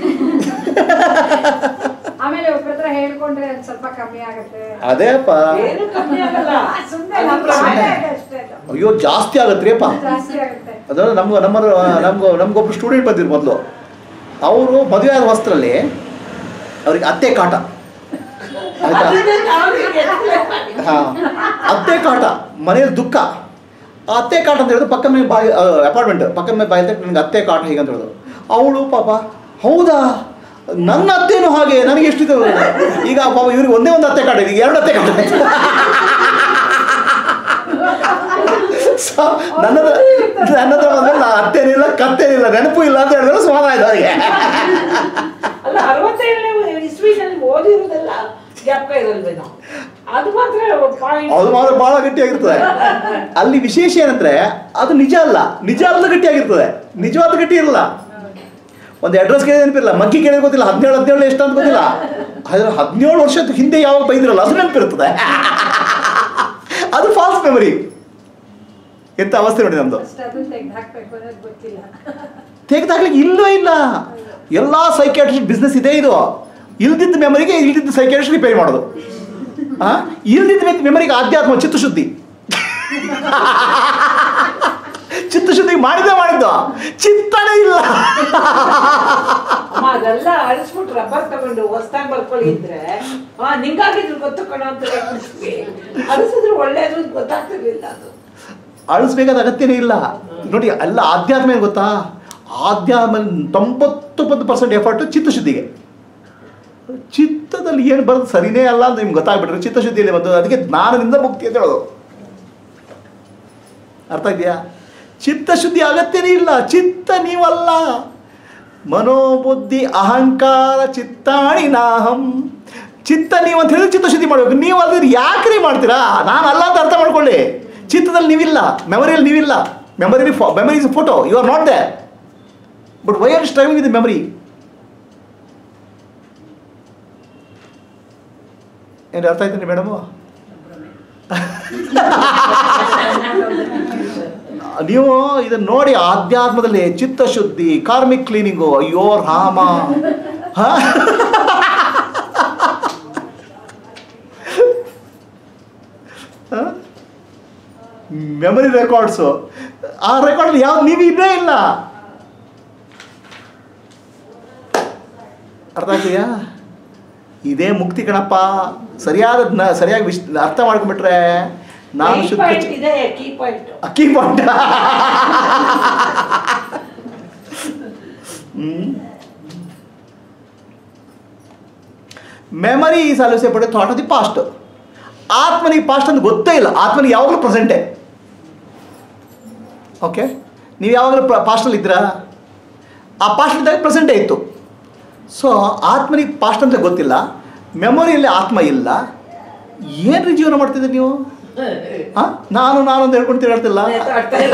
ಆಮೇಲೆ ಒಬ್ಬರ ಹತ್ರ ಹೇಳ್ಕೊಂಡ್ರೆ ಒಂದ್ ಸ್ವಲ್ಪ ಕಮ್ಮಿ ಆಗುತ್ತೆ ಅದೇಪ್ಪ ಏನು ಕಮ್ಮಿ ಆಗಲ್ಲ ಸುಮ್ಮನೆ ಅದು ನಮ್ಮ ಪ್ರಶ್ನೆ. ಶಾಲೆ ಇದೆ ಅಷ್ಟೇ ಅದು. ಅಯ್ಯೋ ಜಾಸ್ತಿ ಆಗತ್ತೆ ಅಪ್ಪ ಜಾಸ್ತಿ ಆಗುತ್ತೆ ಅದು ನಮ್ಗೆ ನಮ್ಮ ನಮ್ಗೆ ನಮ್ಗೊಬ್ರು ಸ್ಟೂಡೆಂಟ್ ಬಂದಿರು ಮೊದಲು ಅವರು ಮದುವೆ ಆದ ವಸ್ತ್ರಲ್ಲಿ ಅವ್ರಿಗೆ ಅತ್ತೆ ಕಾಟ ಆಯ್ತಾ ಅದನ್ನೇ ನಾವು ಈಗ explain ಮಾಡಿ. ಹಾಂ ಅತ್ತೆ ಕಾಟ ಮನೇಲಿ ದುಃಖ ಆ ಅತ್ತೆ ಕಾಟ ಅಂತ ಹೇಳಿದ್ರು ಪಕ್ಕ ಮನೆ ಬಾಯಿ ಅಪಾರ್ಟ್ಮೆಂಟ್ ಪಕ್ಕದ ಮನೆ ಬಾಯಿ ನನಗೆ ಅತ್ತೆ ಕಾಟ ಹೀಗೆ ಅಂತ ಹೇಳಿದ್ರು ಅವಳು ಪಾಪ ಹೌದಾ ನನ್ನ ಅತ್ತೆನೂ ಹಾಗೆ ನನಗೆ ಎಷ್ಟಿದೆ ಈಗ ಪಾಪ ಇವ್ರಿಗೆ ಒಂದೇ ಒಂದು ಅತ್ತೆ ಕಾಟ ಇದೆ ಈಗ ಎರಡು ಅತ್ತೆ ಕಾಟ ಇದೆ. ಸೊ ನನ್ನ ಹತ್ರ- ನನ್ನ ಹತ್ರ ಬಂದ್ರೆ ನಾ ಅತ್ತೇನಿಲ್ಲ ಕತ್ತೇನಿಲ್ಲ ನೆನಪು ಇಲ್ಲ ಅಂತ ಹೇಳಿದ್ರೆ ಸಮಾಧಾನ ಆಯ್ತು ಅವರಿಗೆ ಅಲ್ಲ ಅರವತ್ತೇಳನೇ ಇಸ್ವಿನಲ್ಲಿ ಓದಿರೋದೆಲ್ಲ ಜ್ಞಾಪಕ ಇರಲ್ವೇನೋ ಅದು ಮಾತ್ರ ಪಾಯಿಂಟ್ ಅದು ಮಾತ್ರ ಬಹಳ ಗಟ್ಟಿಯಾಗಿರ್ತದೆ ಅಲ್ಲಿ ವಿಶೇಷ ಏನಂದ್ರೆ ಅದು ನಿಜ ಅಲ್ಲ ನಿಜ ಅಲ್ಲದ ಗಟ್ಟಿಯಾಗಿರ್ತದೆ ನಿಜವಾದ ಗಟ್ಟಿ ಇರಲ್ಲ ಒಂದು ಅಡ್ರೆಸ್ ಕೇಳಿದ ನೆನಪಿರಲ್ಲ ಮಗ್ಗಿ ಕೇಳಿದ ಗೊತ್ತಿಲ್ಲ ಹದಿನೇಳು ಹದಿನೇಳು ಎಷ್ಟು ಅಂತ ಗೊತ್ತಿಲ್ಲ ಅದ್ರ ಹದಿನೇಳು ವರ್ಷದ ಹಿಂದೆ ಯಾವಾಗ ಬೈದಿರಲ್ಲ ಅದು ನೆನಪಿರ್ತದೆ ಅದು ಫಾಲ್ಸ್ ಮೆಮರಿ ಎಂತ ಅವಸ್ಥೆ ನೋಡಿ ನಮ್ದು ಅಷ್ಟೇ ಅದನ್ನ ತೆಗ್ದು ಹಾಕ್ಬೇಕು ಅನ್ನೋದು ಗೊತ್ತಿಲ್ಲ ತೆಗೆದಾಗ್ಲಿಕ್ಕೆ ಇಲ್ಲವೇ ಇಲ್ಲ ಎಲ್ಲ ಸೈಕ್ಯಾಟ್ರಿಸ್ಟ್ ಬಿಸ್ನೆಸ್ ಇದೆ ಇದು ಇಲ್ದಿದ್ದ ಮೆಮರಿಗೆ ಇಲ್ದಿದ್ದ ಸೈಕ್ಯಾಟ್ರಿಸ್ಟ್ ರಿಪೇರಿ ಮಾಡೋದು ಆ ಇಲ್ದಿದ್ದ ಮೆಮರಿಗೆ ಆಧ್ಯಾತ್ಮ ಚಿತ್ತಶುದ್ಧಿ ಚಿತ್ತಶುದ್ಧಿ ಮಾಡಿದ್ದೆ ಮಾಡಿದ್ದು ಚಿತ್ತನೇ ಇಲ್ಲ ಅಮ್ಮ ಅದೆಲ್ಲ ಅಳಿಸ್ಬಿಟ್ಟು ರಬ್ಬರ್ ತಗೊಂಡು ಹೊಸ್ದಾಗಿ ಬರ್ಕೊಳ್ಳಿ ಇದ್ರೆ ಹಾ ನಿಂಗಾಗಿದ್ರು ಗೊತ್ತು ಕಣ ಅಂತ ಹೇಳ್ಬಿಡ್ತೀವಿ ಅಳಿಸಿದ್ರೆ ಒಳ್ಳೇದು ಅಂತ ಗೊತ್ತಾಗ್ತಿರ್ಲಿಲ್ಲ ಅದು ಅಳಿಸ್ಬೇಕಾದ ಅಗತ್ಯನೇ ಇಲ್ಲ ನೋಡಿ ಎಲ್ಲ ಆಧ್ಯಾತ್ಮ ಏನು ಗೊತ್ತಾ ಆಧ್ಯಾತ್ಮ ತೊಂಬತ್ತೊಂಬತ್ತು ಪರ್ಸೆಂಟ್ ಎಫರ್ಟ್ ಚಿತ್ತಶುದ್ಧಿಗೆ ಚಿತ್ತದಲ್ಲಿ ಏನು ಬರೋದು ಸರಿನೇ ಅಲ್ಲ ಅಂತ ನಿಮ್ಗೆ ಗೊತ್ತಾಗ್ಬಿಟ್ರೆ ಚಿತ್ತಶುದ್ಧಿಯಲ್ಲಿ ಬಂದು ಅದಕ್ಕೆ ಜ್ಞಾನದಿಂದ ಮುಕ್ತಿ ಅಂತ ಹೇಳೋದು ಅರ್ಥ ಇದೆಯಾ ಚಿತ್ತಶುದ್ಧಿ ಅಗತ್ಯನೇ ಇಲ್ಲ ಚಿತ್ತ ನೀವಲ್ಲ ಮನೋಬುದ್ಧಿ ಅಹಂಕಾರ ಚಿತ್ತಾಣಿ ನಾಹಂ ಚಿತ್ತ ನೀವು ಅಂತ ಹೇಳಿದ್ರೆ ಚಿತ್ತಶುದ್ಧಿ ಮಾಡಬೇಕು ನೀವು ಅಲ್ದಿದ್ರೆ ಯಾಕ್ರಿ ಮಾಡ್ತೀರಾ ನಾನು ಅಲ್ಲ ಅಂತ ಅರ್ಥ ಮಾಡ್ಕೊಳ್ಳಿ ಚಿತ್ತದಲ್ಲಿ ನೀವಿಲ್ಲ ಮೆಮರಿಯಲ್ಲಿ ನೀವಿಲ್ಲ memory memory is photo you are not they but why are struggling with memory ಏನು ಅರ್ಥ ಆಯ್ತಾನೆ ಮೇಡಮು ನೀವು ಇದನ್ನ ನೋಡಿ ಆಧ್ಯಾತ್ಮದಲ್ಲಿ ಚಿತ್ತಶುದ್ಧಿ ಕಾರ್ಮಿಕ್ ಕ್ಲೀನಿಂಗು ಅಯ್ಯೋ ರಾಮ ಹ? ಹ? ಮೆಮರಿ ರೆಕಾರ್ಡ್ಸು ಆ ರೆಕಾರ್ಡ್ ಯಾವ್ದು ನೀವು ಇದೇ ಇಲ್ಲ ಅರ್ಥ ಆಗ್ತೀಯಾ ಇದೇ ಮುಕ್ತಿ ಕಣಪ್ಪ ಸರಿಯಾದ ಜ್ಞ- ಸರಿಯಾಗಿ ವಿಶ್ ಅರ್ಥ ಮಾಡ್ಕೊಂಡ್ಬಿಟ್ರೆ ನಾನು ಶುದ್ಧ ಪಾಯಿಂಟ್ ಚ- ಇದೆ ಕೀ ಪಾಯಿಂಟ್ ಅಕ್ಕಿ point memory is always a thought of the past ಆತ್ಮನಿಗೆ ಪಾಸ್ಟ್ ಅಂತ ಗೊತ್ತೇ ಇಲ್ಲ ಆತ್ಮನಿಗೆ ಯಾವಾಗಲೂ ಪ್ರೆಸೆಂಟೇ ಓಕೆ ನೀವು ಯಾವಾಗಲೂ ಪಾಸ್ಟಲ್ಲಿ ಇದ್ದೀರಾ ಆ ಪಾಸ್ಟ್ ಇದ್ದಾಗ ಪ್ರೆಸೆಂಟೇ ಇತ್ತು ಸೊ ಆತ್ಮನಿಗೆ ಪಾಸ್ಟ್ ಅಂತ ಗೊತ್ತಿಲ್ಲ ಮೆಮೊರಿಯಲ್ಲಿ ಆತ್ಮ ಇಲ್ಲ ಏನು ಜೀವನ ಮಾಡ್ತಿದ್ದೀರಿ ನೀವು ಆ? ನಾನು ನಾನು ಅಂತ ಹೇಳ್ಕೊಂಡು ತಿರುಗಾಡ್ತಿಲ್ಲ ಅರ್ಥ ಇಲ್ಲ.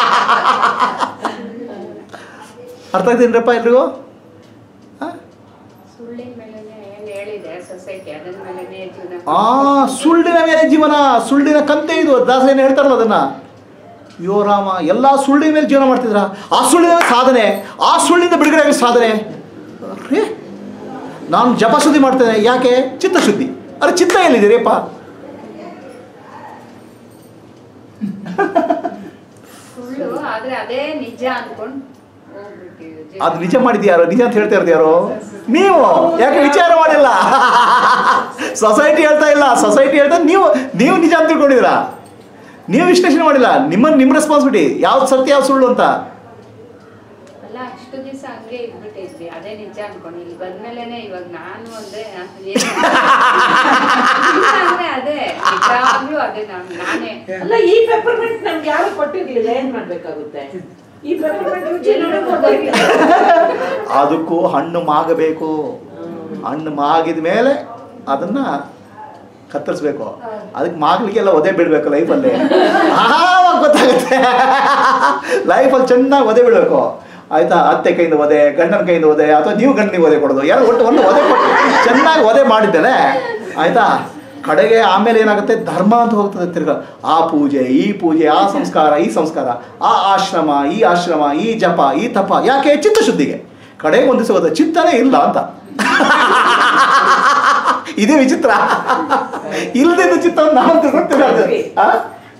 ಅರ್ಥ ಆಗ್ತೀನಿರಪ್ಪ ಎಲ್ರಿಗೂ ಆ? ಸುಳ್ಳಿನ ಮೇಲೆನೆ ಏನ್ ಹೇಳಿದೆ ಸೊಸೈಟಿ ಅದ್ರ ಮೇಲೆನೆ ಜೀವನ ಆ ಸುಳ್ಳಿನ ಮೇಲೆ ಜೀವನ ಸುಳ್ಳಿನ ಕಂತೆ ಇದು ದಾಸ ಏನು ಹೇಳ್ತಾರಲ್ಲ ಅದನ್ನ ಅಯ್ಯೋ ರಾಮ ಎಲ್ಲ ಸುಳ್ಳಿನ ಮೇಲೆ ಜೀವನ ಮಾಡ್ತಿದ್ರ ಆ ಸುಳ್ಳಿನ ಮೇಲೆ ಸಾಧನೆ ಆ ಸುಳ್ಳಿಂದ ಬಿಡುಗಡೆ ಆಗೋ ಸಾಧನೆ ರೇ ನಾನು ಜಪಶುದ್ಧಿ ಮಾಡ್ತೇನೆ ಯಾಕೆ ಚಿತ್ತಶುದ್ಧಿ ಅರೆ ಚಿತ್ತ ಎಲ್ಲಿದ್ದೀರಿಪ್ಪ ಸುಳ್ಳು ಆದ್ರೆ ಅದೇ ನಿಜ ಅನ್ಕೊಂಡು ಹೋಗ್ಬಿಟ್ಟಿವಿ ಅದು ನಿಜ ಮಾಡಿದ್ಯಾರು ನಿಜ ಅಂತ ಹೇಳ್ತಾ ಇರೋದು ಯಾರು ನೀವು ಯಾಕೆ ವಿಚಾರ ಮಾಡಿಲ್ಲ ಸೊಸೈಟಿ ಹೇಳ್ತಾ ಇಲ್ಲ ಸೊಸೈಟಿ ಹೇಳ್ತಾ ನೀವು ನೀವು ನಿಜ ಅಂತ ತಿಳ್ಕೊಂಡಿದ್ದೀರಾ ನೀವು ವಿಶ್ಲೇಷಣೆ ಮಾಡಿಲ್ಲ ನಿಮ್ಮ ನಿಮ್ಮ ರೆಸ್ಪಾನ್ಸಿಬಿಲಿಟಿ ಯಾವ್ದು ಸತ್ಯ ಯಾವ್ದು ಸುಳ್ಳು ಅಂತ ಅಲ್ಲ ಅಷ್ಟು ದಿವಸ ಹಂಗೆ ಇದ್ಬಿಟ್ಟಿದ್ವಿ ಅದೇ ನಿಜ ಅನ್ಕೊಂಡು ಇಲ್ಲಿ ಬಂದ್ಮೇಲೆನೆ ಇವಾಗ ನಾನು ಅಂದ್ರೆ ಏನು ಇಲ್ಲ ಅಂದ್ರೆ ಅದೇ ನಿಜವಾಗ್ಲೂ ಅದೇ ನಾನ್- ನಾನೇ ಅಲ್ಲ ಈ ಪೆಪರ್ಮೆಂಟ್ ನಮ್ಗೆ ಯಾರು ಕೊಟ್ಟಿರ್ಲಿಲ್ಲ ಏನ್ ಮಾಡ್ಬೇಕಾಗುತ್ತೆ ಈ ಪೆಪರ್ಮೆಂಟ್ ರುಚಿ ನೋಡಕ್ ಅದಕ್ಕೂ ಹಣ್ಣು ಮಾಗಬೇಕು ಹಣ್ಣು ಮಾಗಿದ ಮೇಲೆ ಅದನ್ನ ಕತ್ತರಿಸ್ಬೇಕು ಅದಕ್ಕೆ ಮಾಗ್ಲಿಕ್ಕೆಲ್ಲ ಒದೆ ಬಿಡಬೇಕು ಲೈಫಲ್ಲಿ ಆವಾಗ ಗೊತ್ತಾಗುತ್ತೆ ಲೈಫಲ್ಲಿ ಚೆನ್ನಾಗಿ ಒದೆ ಬಿಡಬೇಕು ಆಯ್ತಾ ಅತ್ತೆ ಕೈಯಿಂದ ಒದೆ ಗಂಡನ ಕೈಯಿಂದ ಒದೆ ಅಥವಾ ನೀವು ಗಂಡನಿಗೆ ಒದೆ ಕೊಡೋದು ಯಾರು ಒಟ್ಟು ಒಂದು ಒದೆ ಕೊಟ್ಟು ಚೆನ್ನಾಗಿ ಒದೆ ಮಾಡಿದ್ದೇನೆ ಆಯ್ತಾ ಕಡೆಗೆ ಆಮೇಲೆ ಏನಾಗುತ್ತೆ ಧರ್ಮ ಅಂತ ಹೋಗ್ತದೆ ತಿರ್ಗ ಆ ಪೂಜೆ ಈ ಪೂಜೆ ಆ ಸಂಸ್ಕಾರ ಈ ಸಂಸ್ಕಾರ ಆ ಆಶ್ರಮ ಈ ಆಶ್ರಮ ಈ ಜಪ ಈ ತಪ ಯಾಕೆ ಚಿತ್ತಶುದ್ಧಿಗೆ ಕಡೆಗೆ ಒಂದು ದಿವಸ ಗೊತ್ತೆ ಚಿತ್ತನೇ ಇಲ್ಲ ಅಂತ ಇದೇ ವಿಚಿತ್ರ ಇಲ್ಲದಿದ್ದ ಚಿತ್ತ ನಾವು ತಿಳ್ಕೊಳ್ತೇವೆ ಆ?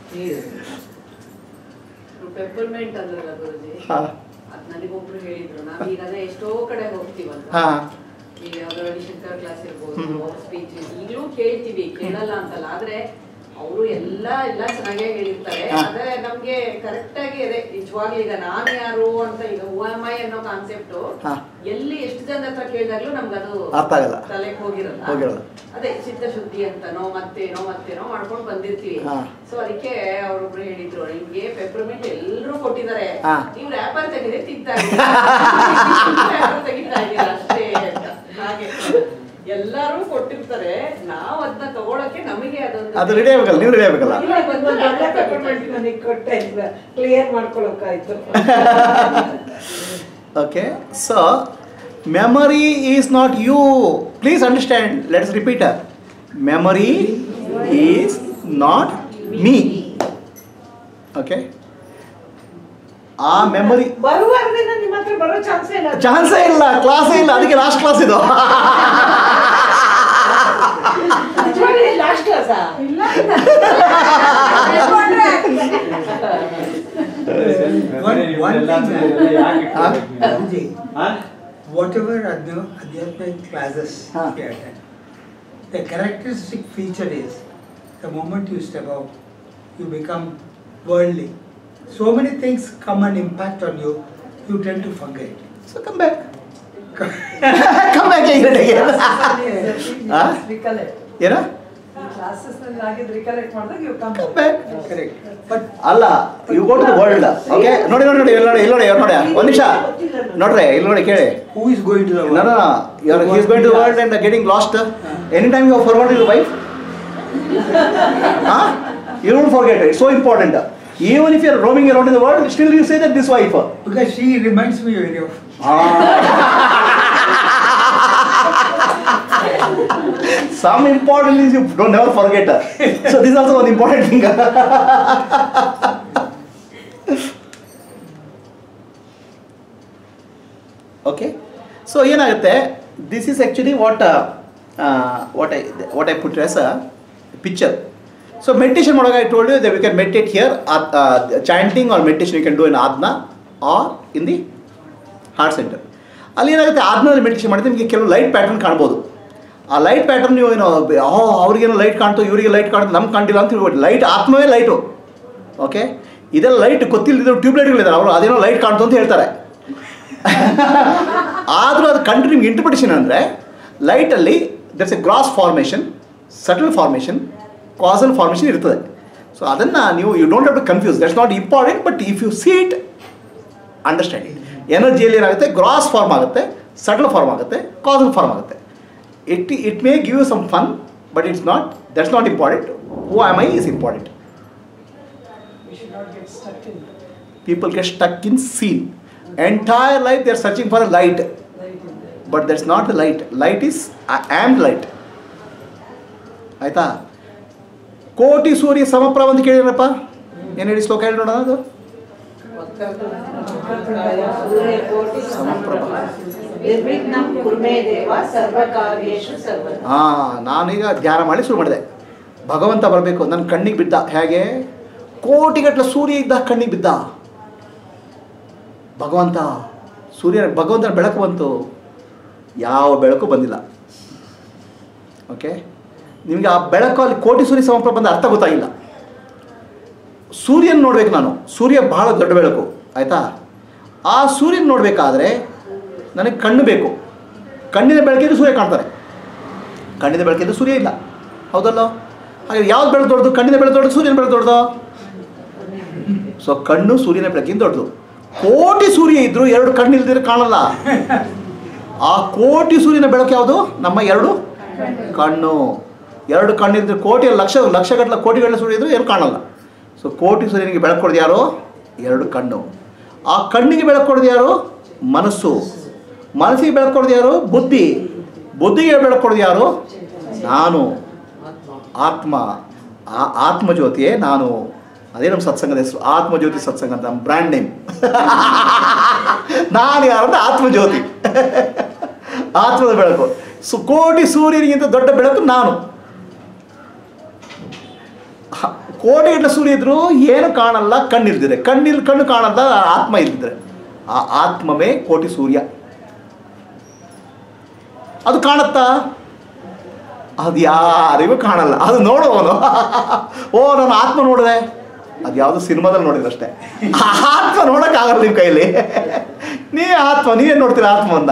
ಪೆಪರ್ಮೆಂಟ್ ಅಂದ್ರಲ್ಲ ಗುರುಜಿ ಹಾ. ಅದ್ ನನಗೊಬ್ರು ಹೇಳಿದ್ರು ನಾವೀಗ ಅದೇ ಎಷ್ಟೋ ಕಡೆ ಹೋಗ್ತೀವಲ್ಲ ಹಾ. ಈಗ ಯಾವ್ದಾದ್ರು ಶಂಕರ್ ಕ್ಲಾಸ್ ಇರ್ಬೋದು ಹ್ಮ್. ಸ್ಪೀಚ್ ಈಗಲೂ ಕೇಳ್ತೀವಿ ಕೇಳಲ್ಲ ಅಂತಲ್ಲ ಆದ್ರೆ ಅವರು ಎಲ್ಲ ಎಲ್ಲ ಚೆನ್ನಾಗೇ ಹೇಳಿರ್ತಾರೆ ಹಾ. ಆದ್ರೆ ನಮ್ಗೆ ಕರೆಕ್ಟ್ ಆಗಿ ಅದೇ ನಿಜವಾಗ್ಲೂ ಈಗ ನಾನು ಯಾರು ಅಂತ ಈಗ ಹೂ ಎಮ್ ಐ ಅನ್ನೋ ಕಾನ್ಸೆಪ್ಟ್ ಹಾ. ಎಲ್ಲಿ ಎಷ್ಟು ಜನ ಹತ್ರ ಕೇಳಿದಾಗ್ಲೂ ನಮ್ಗೆ ಅದು ಅರ್ಥ ಆಗಲ್ಲ. ತಲೆಗೆ ಹೋಗಿರಲ್ಲ ಹೋಗಿರಲ್ಲ. ಅದೇ ಚಿತ್ತಶುದ್ಧಿ ಅಂತನೋ ಮತ್ತೇನೋ ಮತ್ತೇನೋ ಮಾಡ್ಕೊಂಡು ಬಂದಿರ್ತೀವಿ ಹಾ. ಸೊ ಅದಕ್ಕೆ ಅವರೊಬ್ರು ಹೇಳಿದ್ರು ನಿಮ್ಗೆ ಪೆಪರ್ಮೆಂಟ್ ಎಲ್ಲರೂ ಕೊಟ್ಟಿದ್ದಾರೆ ಹಾ. ನೀವು ರ್ಯಾಪರ್ ತೆಗೆದ್ರೆ ತಿಂತಾ ರ್ಯಾಪರ್ ತೆಗಿತಾ ಇದ್ದೀರಾ ಅಷ್ಟೇ ಅಂತ ಹಾಗೆ ಎಲ್ಲರೂ ಕೊಟ್ಟಿರ್ತಾರೆ ನಾವು ಅದನ್ನ ತಗೊಳಕ್ಕೆ ನಮಗೆ ಅದೊಂದು ಅದು ರೆಡಿ ಆಗ್ಬೇಕಲ್ಲ ನೀವು ರೆಡಿ ಆಗ್ಬೇಕಲ್ಲ ಇಲ್ಲ, ಬಂದು ಒಳ್ಳೆ peppermint ನನಗೆ ಕೊಟ್ಟೆ ಕ್ಲಿಯರ್ ಮಾಡ್ಕೊಳಕ್ಕಾಯ್ತು Okay, so memory is not you. Please understand. Let's repeat. it. Memory is not me. Okay. ಆ ಮೆಮೊರಿ ಬರುವಾಗದಿಂದ ನಿಮ್ಮ ಹತ್ರ ಬರೋ ಚಾನ್ಸೇ ಇಲ್ಲ ಚಾನ್ಸೇ ಇಲ್ಲ ಕ್ಲಾಸೇ ಇಲ್ಲ ಅದಕ್ಕೆ ಲಾಸ್ಟ್ ಕ್ಲಾಸ್ ಇದು ಲಾಸ್ಟ್ ಕ್ಲಾಸಾ ಇಲ್ಲ One- one thing, Huh? Guruji, whatever adhya- adhyatmic classes Huh. we attend, the characteristic feature is the moment you step out, you become worldly. So many things come and impact on you, you tend to forget. So come back come back ಆ? ಏನ ಕ್ಲಾಸಸ್ ನಲ್ಲಿ ಆಗಿದ್ ರಿಕಲೆಕ್ಟ್ ಮಾಡಿದಾಗ ಇವ್ come come back Correct. But ಅಲ್ಲ you go to the world okay ನೋಡಿ ನೋಡಿ ನೋಡಿ ಇಲ್ಲಿ ನೋಡಿ ಇಲ್ಲಿ ನೋಡಿ ಇವ್ರು ನೋಡಿ ಒಂದು ನಿಮಿಷ ನೋಡ್ರಿ ಇಲ್ಲಿ ನೋಡಿ ಕೇಳಿ who is going to the No, no, no. You're, he's going to the world and getting lost. Anytime you have forgotten your wife, huh? you don't forget it. It's so important. Even if you're roaming around in the world, still you say that this wife. Because she reminds me very of. Some important things you don't never forget. So this is also one important thing. Okay so ಏನಾಗುತ್ತೆ this is actually what what I what I put as a picture so meditation ಮಾಡುವಾಗ I told you the we can meditate here chanting or meditation you can do in ಆದ್ನ or in the heart center ಅಲ್ಲಿ ಏನಾಗುತ್ತೆ ಆದ್ಮೇಲೆ ಮೆಡಿಟೇಷನ್ ಮಾಡಿದ್ರೆ ನಿಮಗೆ ಕೆಲವು ಲೈಟ್ ಪ್ಯಾಟರ್ನ್ ಕಾಣ್ಬೋದು ಆ ಲೈಟ್ ಪ್ಯಾಟರ್ನ್ ನೀವು ಏನೋ ಓ ಅವ್ರಿಗೇನೋ ಲೈಟ್ ಕಾಣ್ತು ಇವರಿಗೆ ಲೈಟ್ ಕಾಣ್ತು ನಮ್ಗೆ ಕಾಣ್ತಿಲ್ಲ ಅಂತ ಹೇಳ್ಬಿಟ್ಟು ಲೈಟ್ ಆತ್ಮವೇ ಲೈಟು ಓಕೆ ಇದೆಲ್ಲ ಲೈಟ್ ಗೊತ್ತಿಲ್ಲದಿರೋ ಟ್ಯೂಬ್ಲೈಟ್ಗಳಿದ್ದಾರೆ ಅವರು ಅದೇನೋ ಲೈಟ್ ಕಾಣ್ತು ಅಂತ ಹೇಳ್ತಾರೆ ಆದರೂ ಅದು ಕಂಡು ನಿಮ್ಗೆ ಇಂಟರ್ಪ್ರಿಟೇಷನ್ ಅಂದರೆ ಲೈಟಲ್ಲಿ there's a gross formation subtle formation causal formation ಇರ್ತದೆ ಸೊ ಅದನ್ನು ನೀವು you don't have to confuse that's not important but if you see it understand it ಎನರ್ಜಿಯಲ್ಲಿ ಏನಾಗುತ್ತೆ ಗ್ರಾಸ್ ಫಾರ್ಮ್ ಆಗುತ್ತೆ ಸಟಲ್ ಫಾರ್ಮ್ ಆಗುತ್ತೆ ಕಾಸಲ್ ಫಾರ್ಮ್ ಆಗುತ್ತೆ it it may give you some fun but it's not that's not important who am I is important people get stuck in scene. Entire life they are searching for a light, but that's not the light. Light is I am light. ಆಯ್ತಾ ಕೋಟಿ ಸೂರ್ಯ ಸಮಪ್ರಭ ಅಂತ ಕೇಳಿರಪ್ಪ ಏನು ಹೇಳಿ ಶ್ಲೋಕ ಹೇಳಿ ನೋಡೋಣ ಅದು ಸಮಪ್ರಭ ನಿರ್ವಿಘ್ನಂ ಕುರ್ಮೇ ದೇವ ಸರ್ವಕಾರ್ಯೇಷು ಸರ್ವದ ಹಾಂ ನಾನೀಗ ಧ್ಯಾನ ಮಾಡಿ ಶುರು ಮಾಡಿದೆ ಭಗವಂತ ಬರಬೇಕು ನನ್ನ ಕಣ್ಣಿಗೆ ಬಿದ್ದ ಹೇಗೆ ಕೋಟಿಗಟ್ಟಲೆ ಸೂರ್ಯ ಇದ್ದ ಕಣ್ಣಿಗೆ ಬಿದ್ದ ಭಗವಂತ ಸೂರ್ಯನ ಭಗವಂತನ ಬೆಳಕು ಬಂತು ಯಾವ ಬೆಳಕು ಬಂದಿಲ್ಲ ಓಕೆ ನಿಮಗೆ ಆ ಬೆಳಕು ಅಲ್ಲಿ ಕೋಟಿ ಸೂರ್ಯ ಸಮರ್ಪಣೆ ಬಂದ ಅರ್ಥ ಗೊತ್ತಾಗಿಲ್ಲ ಸೂರ್ಯನ ನೋಡ್ಬೇಕು ನಾನು ಸೂರ್ಯ ಬಹಳ ದೊಡ್ಡ ಬೆಳಕು ಆಯಿತಾ ಆ ಸೂರ್ಯನ ನೋಡಬೇಕಾದ್ರೆ ನನಗೆ ಕಣ್ಣು ಬೇಕು ಕಣ್ಣಿನ ಬೆಳಕಿದ್ರೆ ಸೂರ್ಯ ಕಾಣ್ತಾರೆ ಕಣ್ಣಿನ ಬೆಳಕಿದ್ರೆ ಸೂರ್ಯ ಇಲ್ಲ ಹೌದಲ್ಲ ಹಾಗೆ ಯಾವ್ದು ಬೆಳಕು ದೊಡ್ಡದು ಕಣ್ಣಿನ ಬೆಳಕು ದೊಡ್ಡದು ಸೂರ್ಯನ ಬೆಳಕು ದೊಡ್ಡದು ಸೊ ಕಣ್ಣು ಸೂರ್ಯನ ಬೆಳಕಿನ ದೊಡ್ಡದು ಕೋಟಿ ಸೂರ್ಯ ಇದ್ದರೂ ಎರಡು ಕಣ್ಣು ಇಲ್ದಿದ್ರೆ ಕಾಣಲ್ಲ ಆ ಕೋಟಿ ಸೂರ್ಯನ ಬೆಳಕು ಯಾವುದು ನಮ್ಮ ಎರಡು ಕಣ್ಣು ಎರಡು ಕಣ್ಣಿದ್ರೆ ಕೋಟಿ ಲಕ್ಷ ಲಕ್ಷಗಟ್ಟಲೆ ಕೋಟಿಗಟ್ಟಲೆ ಸೂರ್ಯ ಇದ್ದರೂ ಏನು ಕಾಣಲ್ಲ ಸೊ ಕೋಟಿ ಸೂರ್ಯನಿಗೆ ಬೆಳಕು ಕೊಡೋದು ಯಾರು ಎರಡು ಕಣ್ಣು ಆ ಕಣ್ಣಿಗೆ ಬೆಳಕು ಕೊಡೋದು ಯಾರು ಮನಸ್ಸು ಮನಸ್ಸಿಗೆ ಬೆಳಕು ಕೊಡೋದು ಯಾರು ಬುದ್ಧಿ ಬುದ್ಧಿಗೆ ಬೆಳಕು ಕೊಡೋದು ಯಾರು ನಾನು ಆತ್ಮ ಆ ಆತ್ಮಜ್ಯೋತಿಯೇ ನಾನು ಅದೇ ನಮ್ಮ ಸತ್ಸಂಗದ ಹೆಸರು ಆತ್ಮಜ್ಯೋತಿ ಸತ್ಸಂಗ ಅಂತ ನಮ್ಮ ಬ್ರ್ಯಾಂಡ್ ನೇಮ್ ನಾನು ಯಾರಂತ ಆತ್ಮಜ್ಯೋತಿ ಆತ್ಮದ ಬೆಳಕು ಸು ಕೋಟಿ ಸೂರ್ಯನಿಗಿಂತ ದೊಡ್ಡ ಬೆಳಕು ನಾನು ಹ- ಕೋಟಿ ಗಟ್ಟಲೆ ಸೂರ್ಯ ಇದ್ರು ಏನು ಕಾಣಲ್ಲ ಕಣ್ಣಿಲ್ದಿದ್ರೆ ಕಣ್ಣಿಲ್ ಕಣ್ಣು ಕಾಣಲ್ಲ ಆತ್ಮ ಇಲ್ದಿದ್ರೆ ಆ ಆತ್ಮವೇ ಕೋಟಿ ಸೂರ್ಯ ಅದು ಕಾಣತ್ತಾ ಅದು ಯಾರಿಗೂ ಕಾಣಲ್ಲ ಅದು ನೋಡುವವನು ಓ ನಾನು ಆತ್ಮ ನೋಡಿದೆ ಅದು ಯಾವುದೋ ಸಿನಿಮಾದಲ್ಲಿ ನೋಡಿದ್ರೆ ಅಷ್ಟೇ ಆತ್ಮ ನೋಡೋಕ್ಕಾಗಲ್ಲ ನಿಮ್ಮ ಕೈಲಿ ನೀ ಆತ್ಮ ನೀವೇನು ನೋಡ್ತೀರಾ ಆತ್ಮವನ್ನ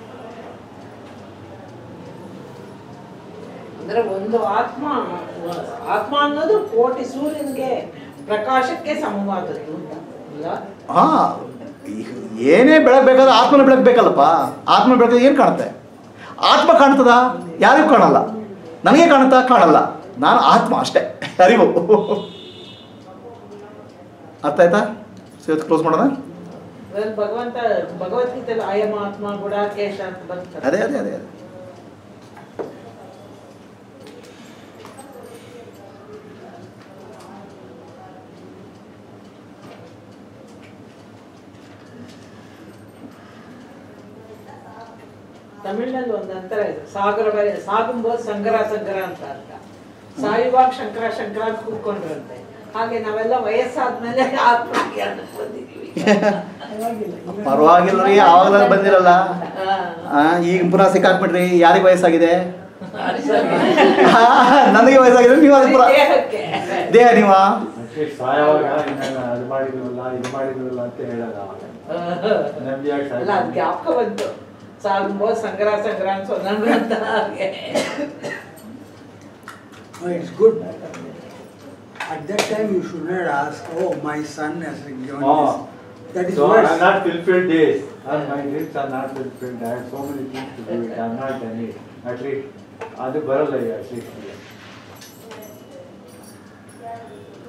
ಅಂದ್ರೆ ಒಂದು ಆತ್ಮ ಆತ್ಮ ಅನ್ನೋದು ಕೋಟಿ ಸೂರ್ಯನಿಗೆ ಪ್ರಕಾಶಕ್ಕೆ ಸಮವಾದದ್ದು ಅಂತ ಇಲ್ಲ ಹಾ ಏನೇ ಬೆಳಕು ಬೇಕಾದ್ರೆ ಆತ್ಮನ ಬೆಳಕು ಬೇಕಲ್ಲಪ್ಪ ಆತ್ಮ ಬೆಳಕು ಏನು ಕಾಣುತ್ತೆ ಆತ್ಮ ಕಾಣ್ತದ ಯಾರಿಗೂ ಕಾಣಲ್ಲ ನನಗೆ ಕಾಣುತ್ತಾ ಕಾಣಲ್ಲ ನಾನು ಆತ್ಮ ಅಷ್ಟೇ ಅರಿವು ಅರ್ಥ ಆಯ್ತಾ ಸೊ ಇವತ್ತು ಕ್ಲೋಸ್ ಮಾಡೋಣ ಅದ್ರಲ್ಲಿ ಭಗವಂತ ಭಗವದ್ಗೀತೆಯಲ್ಲಿ ಅಯಮ ಆತ್ಮ ಗುಡಾಕೇಶ ಅಂತ ಬರ್ತಾರೆ ಅದೇ ಅದೇ ಅದೇ ಅದೇ ತಮಿಳ್ನಲ್ಲಿ ಒಂದು ಅಂತರ ಇದೆ ಸಾಗರ ಬರೆ- ಸಾಗುಂಬೋದು ಸಂಗರ ಸಂಗರ ಅಂತ ಅರ್ಥ ಸಾಯುವಾಗ ಶಂಕರ ಶಂಕರ ಅಂತ ಕೂತ್ಕೊಂಡ್ರಂತೆ ಹಾಗೆ ನಾವೆಲ್ಲ ವಯಸ್ಸಾದ್ಮೇಲೆ ಆತ್ಮಕ್ಕೆ ಅನ್ನಕ್ಕೆ ಬಂದಿದ್ದೀವಿ ಪರವಾಗಿಲ್ಲ ರೀ ಆವಾಗಲೇ ಬಂದಿರಲ್ಲ ಆ, ಈಗ ಪುನಃ ಸಿಕ್ಕಾಕ್ಬಿಟ್ರಿ ಯಾರಿಗೆ ವಯಸ್ಸಾಗಿದೆ ಆ, ನನಗೆ ವಯಸ್ಸಾಗಿದೆ ನೀವು ಅದು ಪುನಃ ದೇಹಕ್ಕೆ ದೇಹ ನೀವ ಅಟ್ಲೀಸ್ಟ್ ಸಾಯವಾಗ ಇನ್ನೇನು ಅದು ಮಾಡಿದ್ವಲ್ಲ ಇದು ಮಾಡಿದ್ವಲ್ಲ ಅಂತ ಹೇಳೋದು ಅವಾಗ ನೆಮ್ಮದಿಯಾಗಿ ಅಲ್ಲ ಅದು ಸಾಯ್ತಾನೆ. ಜ್ಞಾಪಕ ಬಂತು ಸಾಗುಂಬೋದು ಸಂಗರ ಸಂಗರ ಅಂತ ಸೊನ್ನಂದ್ರು ಅಂತ ಹಾಗೆ No, it's good. At that time, you should not ask, oh, my son has been given Oh. this. That is So I have worse. not fulfilled this. And my dreams are not fulfilled. I have so many things to do it. I have not done it. At least ಅದು ಬರಲ್ಲ ಈಗ ಅಟ್ಲೀಸ್ಟ್